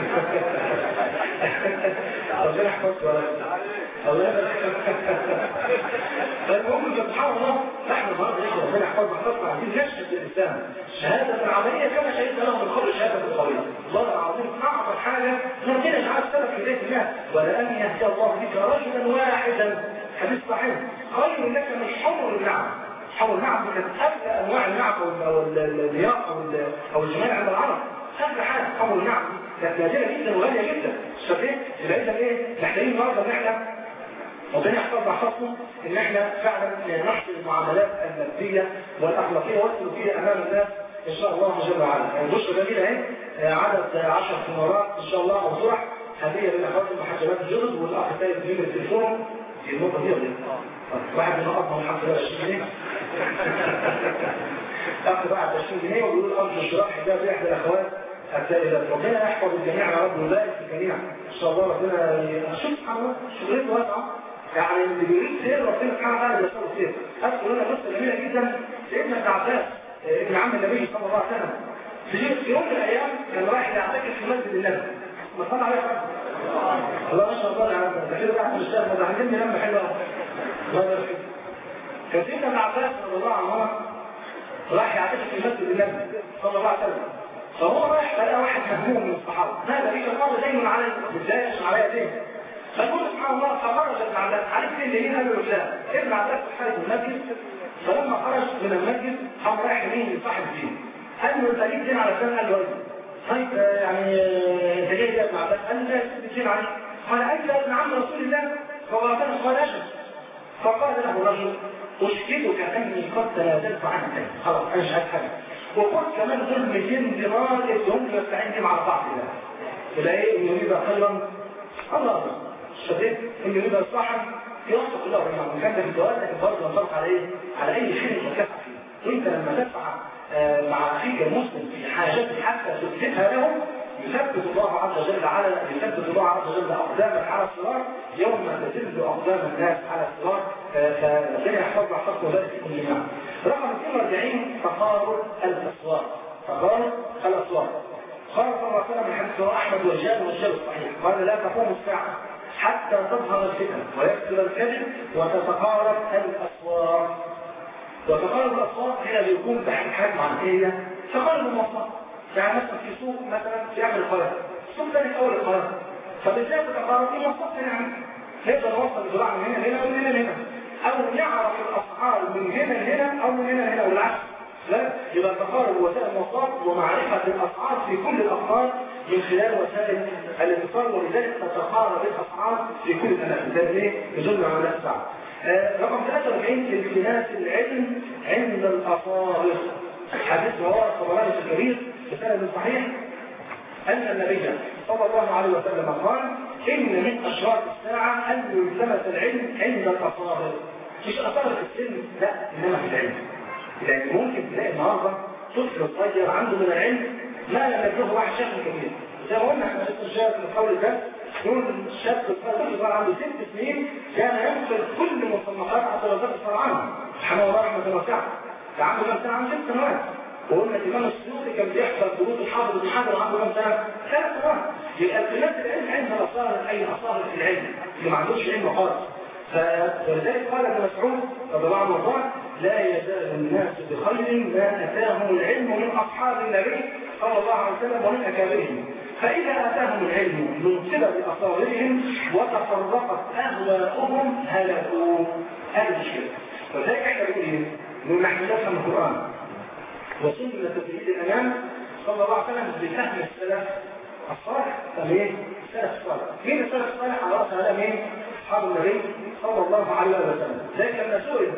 ربنا يحفظك يا رب الله يبارك فالمهم سبحان الله نحن النهارده يا ربنا يحفظنا يحفظنا عايزين نشهد الانسان شهاده العمليه كما شهدنا له من قبل شهاده القويه الله العظيم اعظم حاجه ربنا يجعل السلف في بيت الله ولان يهدي الله بك رجلا واحدا حديث صحيح خير لك من حمر النعم حمر النعم كانت اغلى انواع النعم او اللياقه او الجمال عند العرب اغلى حاجه حمر النعم كانت نادره جدا وغاليه جدا شايفين يبقى اذا ايه محتاجين النهارده ان احنا ربنا يحفظنا حفظنا ان احنا فعلا نحسن المعاملات الماديه والاخلاقيه والسلوكيه امام الناس ان شاء الله جل وعلا يعني بشرى جميله اهي عدد 10 ثمرات ان شاء الله او صرح هديه للاخوات المحجبات الجدد والاخ الثالث بيجيب التليفون في النقطه دي ولا إيه؟ واحد من اقدم الحمد لله 20 جنيه اخذ بعد 20 جنيه وبيقول ارجو شراء حجاب لاحدى الاخوات السائلات ربنا يحفظ الجميع يا رب ويبارك في الجميع ان شاء الله ربنا شوف سبحان الله شغلته واسعه يعني اللي بيريد خير ربنا سبحانه وتعالى بيسوي خير اذكر لنا قصه جميله جدا سيدنا ابن عباس ابن عم النبي صلى الله عليه وسلم في يوم من الايام كان رايح يعتكف في مسجد النبي ما صلى عليه حد الله ما شاء الله يا ده كده واحد مش شايف ده عندنا لمه حلوه الله يبارك فيك كان سيدنا ابن عباس رضي الله عنه راح يعتكف في مسجد النبي صلى الله عليه وسلم فهو رايح لقى واحد مهموم من الصحابه ماذا بك الامر دايما علي ازاي عشان عليا دين فيقول سبحان الله فخرج ابن عباس عارف فين اللي قال له لا ابن عباس في حاله المسجد فلما خرج من المسجد قام رايح يمين لصاحب الدين قال له انت ليك دين على فلان قال له ايوه طيب يعني انت جاي يا ابن عباس قال له لا الدين عليك قال انت يا ابن عم رسول الله فقال قال اجل فقال له رجل اشهدك اني قد تنازلت عنك خلاص انا مش عايز حاجه وقلت كمان دول 200 دينار يدهم لي واستعين بيهم على بعض الله يبقى ايه ان يريد خيرا الله اكبر شديد ان يريد اصلاحا يوفق الله رحمه كان ده في الجواز لكن برضه ينطبق على ايه؟ على اي شيء تسعى فيه وانت لما تسعى آه مع اخيك المسلم في حاجات حتى تثبتها له يثبت الله عز وجل على يثبت الله عز وجل اقدامك على الصراط يوم ما تزل اقدام الناس على الصراط فربنا يحفظنا حفظ وبارك فيكم جميعا. رقم 42 تقارب الاصوات تقارب الاصوات قال صلى الله عليه وسلم الحديث رواه احمد والجاد والجاد الصحيح قال لا تقوم الساعه حتى تظهر الفتن ويكثر الكذب وتتقارب الاصوات وتقارب الاصوات هنا بيكون تحقيقات معنويه تقارب المواصلات يعني مثلا في سوق مثلا في اخر القاهره السوق ده في اول القاهره فبالذات تتقارب في مواصلات يعني نقدر نوصل الزراعه من هنا لهنا ومن هنا لهنا او نعرف الاسعار من هنا لهنا او من هنا لهنا والعكس لا يبقى تقارب وسائل المواصلات ومعرفه الاسعار في كل الاقطار من خلال وسائل الاتصال ولذلك تتقارب الاسعار في كل الاماكن ده ايه يدل على الساعه آه رقم 43 التماس العلم عند الافاضل حديث رواه الطبراني الكبير بسند صحيح ان النبي صلى الله عليه وسلم قال ان من اشراط الساعه ان يلتمس العلم عند الافاضل مش اثار في السن لا انما في العلم يعني ممكن تلاقي النهارده طفل صغير عنده من العلم ما لم يبلغه واحد شيخ كبير زي ما قلنا احنا لسه شايف من القول ده يقول الشاب الصغير عنده ست سنين كان ينقل كل مصنفات عبد الرزاق الصنعاني سبحان الله رحمه واسعه ده عنده كام سنه عنده ست سنوات وقلنا الامام السيوطي كان بيحضر دروس الحافظ بن حجر وعنده كام سنه؟ ثلاث سنوات يبقى التماس العلم عند الاصاله اي اصاله في العلم اللي ما عندوش علم خالص فلذلك قال ابن مسعود رضي الله عنه وارضاه لا يزال الناس بخير ما اتاهم العلم من اصحاب النبي صلى الله عليه وسلم ومن اكابرهم فاذا اتاهم العلم من قبل اصابرهم وتفرقت اهواؤهم هلكوا هذه المشكله ولذلك احنا بنقول ايه؟ نقول نحن نفهم القران وسنة سيد الأنام صلى الله عليه وسلم بفهم السلف الصالح فمين؟ السلف الصالح مين السلف الصالح على رأس هذا مين؟ أصحاب النبي صلى الله عليه وسلم ذلك لما سئل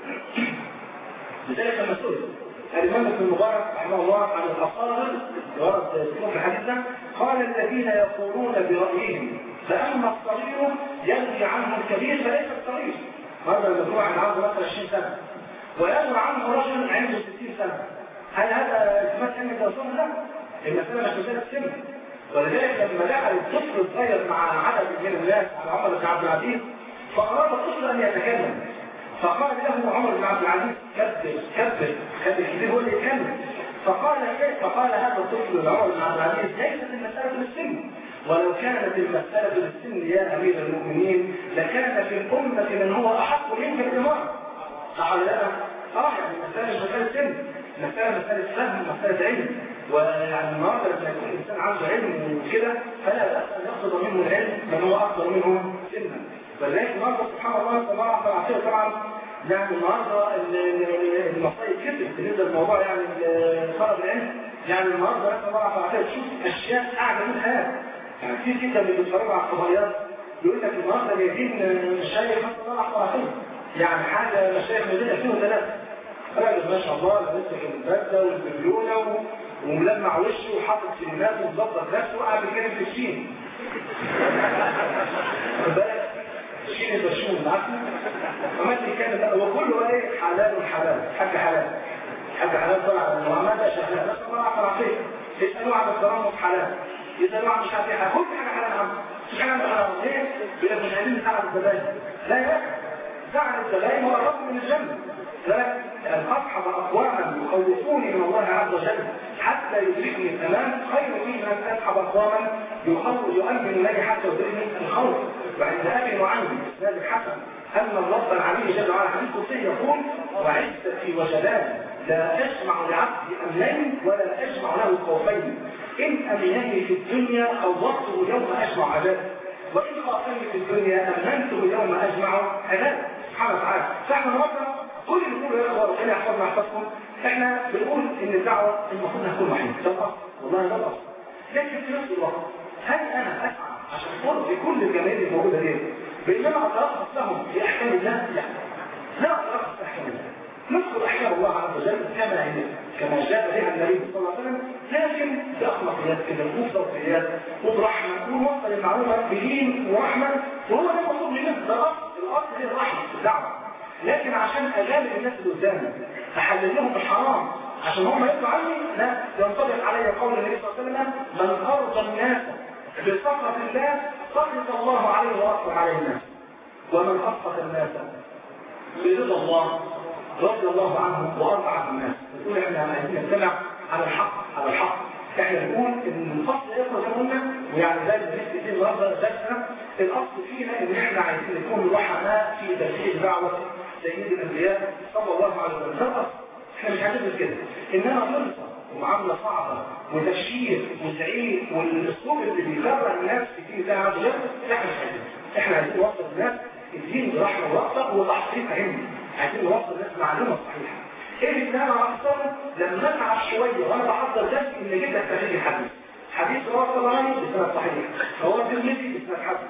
لذلك لما سئل الإمام ابن المبارك رحمه الله عن الأصابر ورد في حديثنا قال الذين يقولون برأيهم فأما الصغير ينفي عنه الكبير فليس الصغير هذا المجموعة اللي عنده مثلا 20 سنة وينفي عنه رجل عنده 60 سنة هل هذا التماس علم الرسول لا؟ المسألة مش مسألة سن ولذلك لما دخل الطفل الصغير مع عدد من الناس على عمر بن عبد العزيز فأراد الطفل أن يتكلم فقال له عمر بن عبد العزيز كبر كبر كبر الكبير هو اللي يتكلم فقال كيف فقال هذا الطفل لعمر بن عبد العزيز ليست المسألة بالسن ولو كانت المسألة بالسن يا أمير المؤمنين لكان في الأمة من هو أحق منك بالإمارة صح ولا لا؟ اه يعني المسألة مش مسألة سن مسألة مسألة فهم مسألة علم ويعني النهارده لما يكون الإنسان عنده علم وكده فلا بأس أن يقصد منه العلم من هو أكثر منه سنا ولذلك النهارده سبحان الله تبارك وتعالى طبعا يعني النهارده المصايب كترت بالنسبه للموضوع يعني طلب العلم يعني النهارده تبارك وتعالى تشوف اشياء اعلى من الحياه يعني في جدا اللي بيتفرجوا على القضايات يقول لك النهارده جايبين الشيخ حسن الله عليه يعني حاجه مشايخ من 2003 راجل ما شاء الله لابس البدله والبليونه وملمع وشه وحاطط كلمات ومظبط نفسه وقاعد بيتكلم في الشين شين البشون عارفه عملت كان بقى وكله ايه حلال وحلال حاجه حلال حاجه حلال طلع من المعاملات ده شغال بس ما اعرف عارفين يسالوه عن الترمط حلال يسالوه عن مش عارف ايه كل حاجه حلال عنه مش حاجه حلال ليه؟ بيبقى مش عايزين نساعد الزباين لا يا اخي ساعد الزباين هو الرب من الجنه ذلك أن أصحب أقواما يخوفوني من الله عز وجل حتى يدركني الأمان خير لي من أن أصحب أقواما يؤمن لي حتى يدركني الخوف وعند أبي وعندي إسناد الحسن أن الرب العلي جل وعلا حديث قدسي يقول وعزتي وجلالي لا أجمع لعبدي أمنين ولا أجمع له خوفين إن أمنني في الدنيا خوفته يوم أجمع عذابي وإن خافني في الدنيا أمنته يوم أجمع عذابي سبحانه وتعالى فاحنا النهارده كل اللي بنقوله يا اخوه ربنا يحفظنا يحفظكم احنا بنقول ان الدعوه المفروض انها تكون وحيده ده الاصل والله ده الاصل لكن في نفس الوقت هل انا اسعى عشان ارضي كل الجماهير الموجوده دي بان انا اترخص لهم في احكام الله لا لا اترخص في احكام الله نذكر احكام الله عز وجل كما هي كما جاء بها النبي صلى الله عليه وسلم لكن باخلاقيات كده وبذوقيات وبرحمه ونوصل المعلومه بدين ورحمه وهو ده المطلوب مننا ده الاصل الاصل هي الرحمه الدعوه لكن عشان اجامل الناس اللي قدامي احلل لهم الحرام عشان هم يطلعوا عني لا ينطبق علي قول النبي صلى الله عليه وسلم من ارضى الناس بسخط الله سخط الله عليه واصبح عليه الناس ومن اسخط الناس برضا الله رضي الله عنه وارضى عن الناس نقول احنا عايزين نجتمع على الحق على الحق احنا بنقول ان الفصل يقرا زي ما قلنا ويعني ده بالنسبه لي النهارده درسنا الاصل فينا ان احنا عايزين نكون رحماء في تبليغ دعوه سيد الانبياء صلى الله عليه وسلم ده الاصل احنا مش عايزين كده انما فرصه ومعامله صعبه وتبشير وزعيم والاسلوب اللي بيكره الناس في دين الله عز وجل احنا مش عايزين احنا عايزين نوصل الناس الدين برحمه ورأفه وتحقيق علمي عايزين نوصل الناس معلومه صحيحه ايه اللي انا هحصله لما اتعب شويه وانا بحضر درس ان اجيب لك تغيير الحديث حديث رواه الطبراني بسند صحيح رواه الترمذي بسند حسن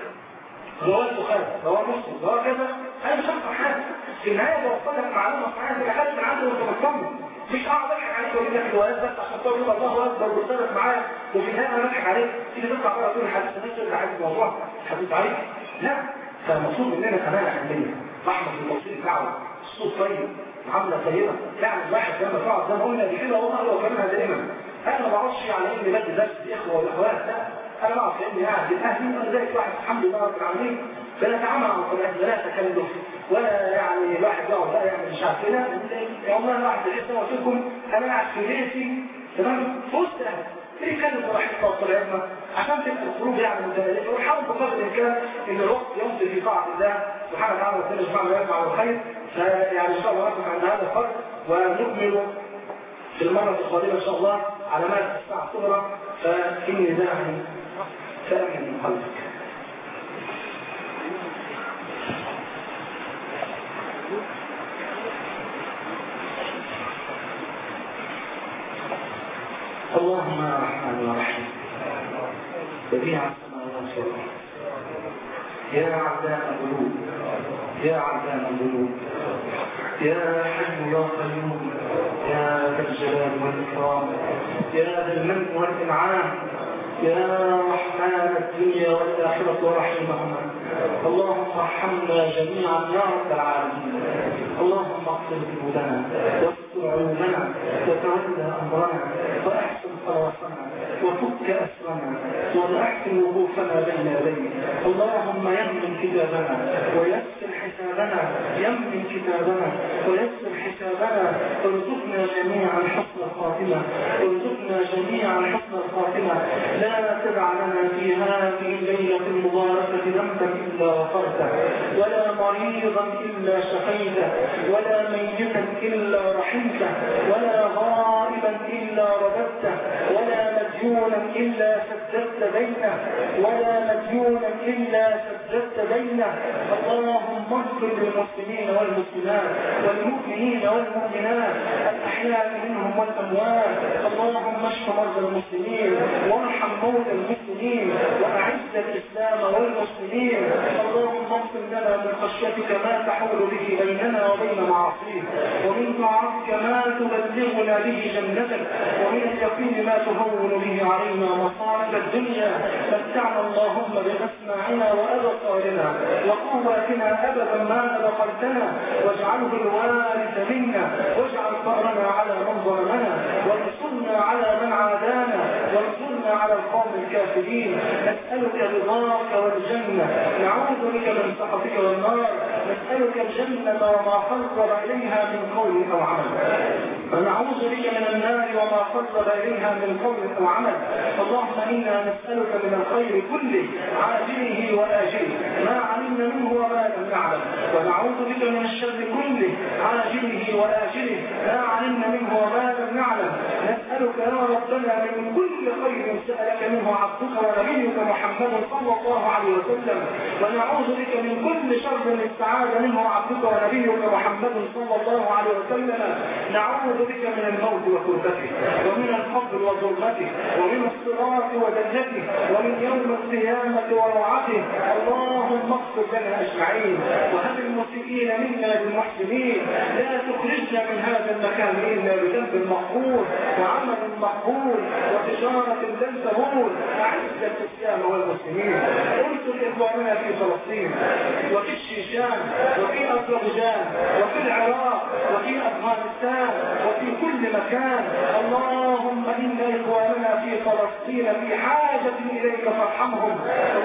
رواه البخاري رواه مسلم رواه كذا انا مش هفهم حاجه في النهايه بوصل لك معلومه صحيحه تبقى خدت من عنده وانت مطمن مش اقعد اضحك عليك واجيب لك روايات بس عشان تقول الله اكبر وتصرف معايا وفي النهايه انا بضحك عليك تيجي تطلع بره تقول الحديث ده ترجع عايز الموضوع حديث عليك لا فالمطلوب مننا امانه علميه رحمه في توصيل الدعوه الصوت طيب معامله طيبه يعني الواحد لما تقعد زي ما قلنا دي كده والله هو كلامها دائما انا ما بقعدش على اني بدي درس الاخوه والاخوات لا انا بقعد كاني قاعد باهلي ولذلك واحد الحمد لله رب العالمين بنتعامل مع القناه لا تكلف ولا يعني الواحد يقعد بقى يعني مش عارف كده يا والله الواحد بحس زي ما قلت لكم انا قاعد في بيتي تمام في وسط اهلي ليه كانت براحتنا وطلعتنا عشان تبقى الخروج يعني متمالكه ونحاول بقدر الامكان ان الوقت يمضي في طاعه الله سبحانه وتعالى ربنا يجمعنا ويجمع على الخير فيعني ان شاء الله نقف عند هذا الفرق ونكمل في المره القادمه ان شاء الله على مدى الساعه الصغرى فاني داعي فامن من قلبك اللهم يا رحمن يا رحيم بديع السماوات والارض يا علام القلوب يا علام القلوب يا حي يا قيوم يا ذا الجلال والاكرام يا ذا المن والانعام يا رحمن الدنيا والاخره ورحيمهما اللهم ارحمنا جميعا يا رب العالمين اللهم اغفر ذنوبنا واستر عيوبنا وتولى امرنا واحسن خلاصنا وفك اسرنا واحسن وقوفنا بين يديك اللهم يمن كتابنا ويسر حسابنا يمن كتابنا ويسر حسابنا ارزقنا جميعا حسن الخاتمه ارزقنا جميعا حسن الخاتمه لا تدع لنا في هذه الليله المباركه ذنبا الا غفرته ولا مريضا الا شفيته ولا ميتا الا رحمته ولا غائبا الا رددته ولا مديونا الا سددت بينه ولا مديونا الا سددت بينه اللهم اغفر للمسلمين والمسلمات والمؤمنين والمؤمنات الاحياء منهم والاموات اللهم اشف مرضى المسلمين وارحم موتى المسلمين واعز الاسلام والمسلمين اللهم اغفر لنا من خشيتك ما تحول به بيننا وبين معاصيك ومن طاعتك ما تبلغنا به جنتك ومن اليقين ما تهون به علينا مصائب الدنيا متعنا اللهم باسماعنا وابصارنا وقواتنا ابدا ما ابقيتنا واجعله الوارث منا واجعل ثارنا على من ظلمنا وانصرنا على من عادانا وانصرنا على القوم الكافرين نسالك رضاك والجنه نعوذ بك من سخطك والنار نسالك الجنه وما قرب اليها من قول او عمل ونعوذ بك من النار وما قرب اليها من قول او عمل اللهم انا نسالك من الخير كله عاجله واجله ما علمنا منه وما لم نعلم ونعوذ بك من الشر كله عاجله واجله ما علمنا منه وما لم نعلم نسالك يا ربنا من كل خير سالك منه عبدك ونبيك محمد صلى الله عليه وسلم ونعوذ بك من كل شر استعاذ منه عبدك ونبيك محمد صلى الله عليه وسلم نعوذ بك من الموت وكربته ومن الفقر وظلمته ومن الصراط ودلته ومن يوم القيامة وروعته اللهم اغفر لنا اجمعين وهب المسيئين منا بالمحسنين لا تخرجنا من هذا المكان الا بذنب مغفور وعمل مقبول وتجارة لن تهون اعز الاسلام والمسلمين انصر اخواننا في فلسطين وفي الشيشان وفي اذربيجان وفي العراق وفي افغانستان وفي كل مكان اللهم ان اخواننا في فلسطين في حاجة اليك فارحمهم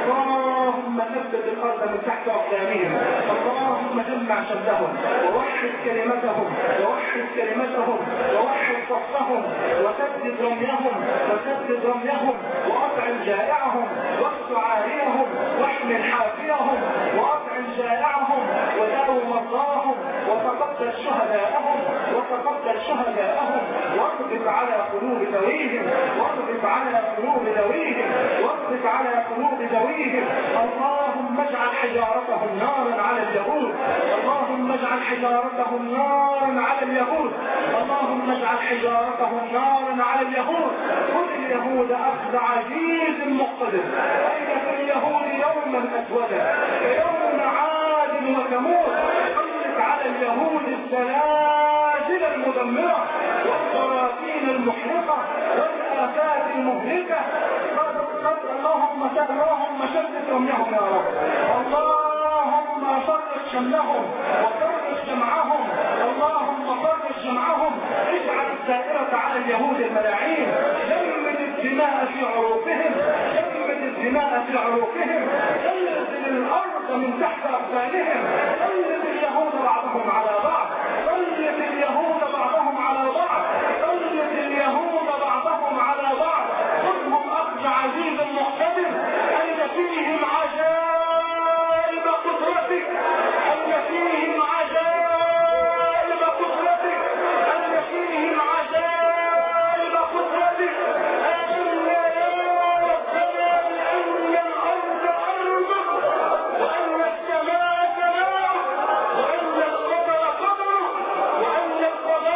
اللهم ثبت الارض من تحت اقدامهم اللهم جمع شملهم ووحد كلمتهم ووحد كلمتهم ووحد صفهم وسدد رميهم وسدد رميهم واطعم جائعهم واقص عاريهم واحمل حافيهم واطعم جائعهم وداو مرضاهم وتقبل شهداءهم وتقبل شهداءهم واقبض على قلوب ذويهم واقبض على قلوب ذويهم واقبض على قلوب ذويهم اللهم اجعل حجارتهم نارا على اليهود اللهم اجعل حجارتهم نارا على اليهود اللهم اجعل حجارتهم نارا على اليهود خذ اليهود اخذ عزيز مقتدر اين في اليهود يوما اسودا كيوم عاد وثمود سلط على اليهود الزلازل المدمره والبراكين المحرقه والافات المهلكه اللهم اللهم شتت رميهم يا رب اللهم فرق شملهم وفرق جمعهم اللهم فرق جمعهم اجعل الدائرة على اليهود الملاعين جمد الدماء في عروقهم جمد الدماء في عروقهم زلزل الارض من تحت اقدامهم سلط اليهود بعضهم على بعض سلط اليهود بعضهم على بعض سلط اليهود بعضهم على بعض خذهم اخذ عزيز مقتدر ان فيهم عجائب قدرتك ان فيهم عجائب قدرتك ان فيهم عجائب قدرتك ان يا ربنا ان الارض ارضك وان السماء سماءك وان القمر قمرك وان القمر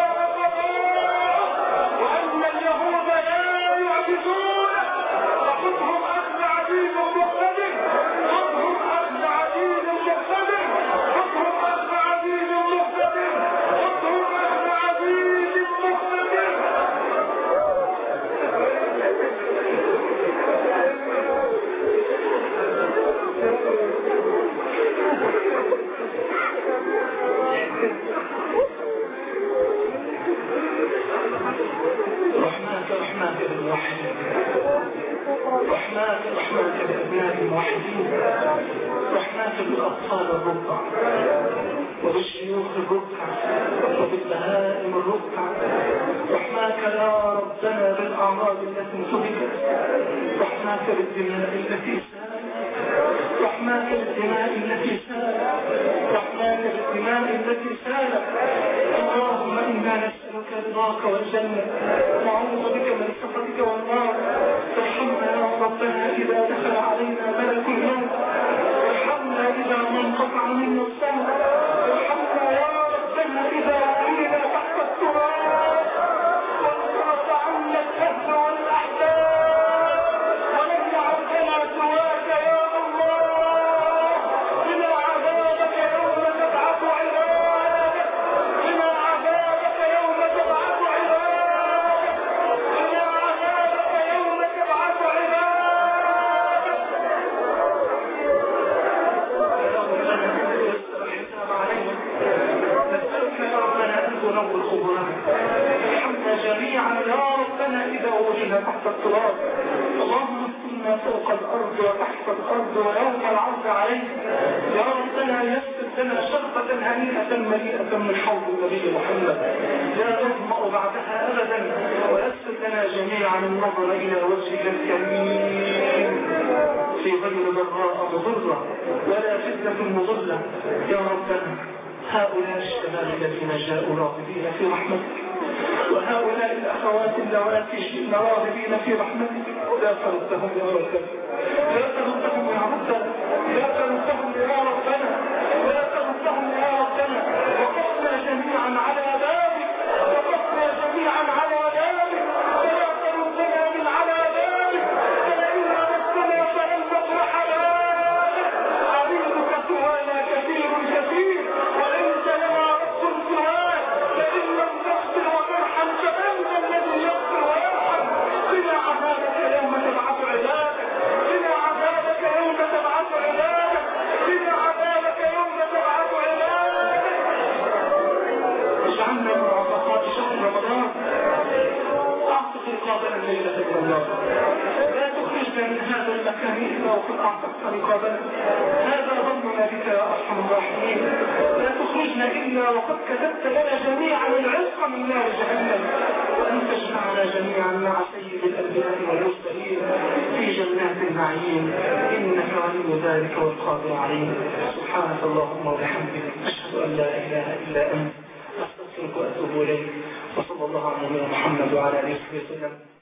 بالموحدين رحماك رحماك بأبناء الموحدين رحماك بالأطفال الرضع وبالشيوخ الركع وبالبهائم الركع رحماك يا ربنا بالأعراض التي انتهكت رحماك بالدماء التي سالت رحماك بالدماء التي سالت رحماك بالدماء التي سالت اللهم إنا نسألك رضاك والجنة ونعوذ بك من سخطك والنار ارحمنا يا ربنا إذا دخل علينا ملك الموت ارحمنا إذا ما انقطع منا الصوت ارحمنا يا ربنا إذا كنا تحت التراب وانصرف عنا الأهل والأحباب ولم يعدنا سواك يا الله بنا عذابك يوم تبعث عبادك بنا عذابك يوم تبعث عبادك بنا عذابك يوم تبعث عبادك نسألك يا ربنا أن تنور خبرنا ارحمنا جميعا يا ربنا إذا وجدنا تحت التراب اللهم استرنا فوق الأرض وتحت الأرض ويوم العرض عليك يا ربنا يسر لنا شربة هنيئة مليئة من حوض النبي محمد لا نظمأ بعدها أبدا ويسر لنا جميعا النظر إلى وجهك الكريم في غير ضراء مضرة ولا فتنة مضلة يا ربنا هؤلاء الشباب الذين جاءوا راغبين في رحمتك وهؤلاء الأخوات اللواتي جئن راغبين في رحمتك لا تردهم يا ربنا لا تردهم يا ربنا لا تردهم يا ربنا لا تردهم يا ربنا وقفنا جميعا على بابك وقفنا جميعا على بابك فلا تردنا من على بابك فإن ردنا فلن نفرح بابك عبيدك سوانا كثير كثير وليس لنا رب سواك فإن لم تغفر وترحم فأنت الذي يغفر ويرحم قنا عذابك يوم تبعث عبادك قنا عذابك يوم تبعث عبادك قنا عذابك يوم تبعث عبادك اجعلنا من عصفات شهر رمضان اعتق رقابنا الليله من النار لا تخرجنا من هذا المكان الا وقد اعتقت رقابنا هذا ظننا بك يا ارحم الراحمين لا تخرجنا الا وقد كتبت لنا جميعا العتق من نار جهنم وان تجمعنا جميعا مع سيد الانبياء والمرسلين في جنات النعيم انك ولي ذلك والقادر عليه سبحانك اللهم وبحمدك اشهد ان لا اله الا انت استغفرك واتوب اليك وصلى الله على نبينا محمد وعلى اله وصحبه وسلم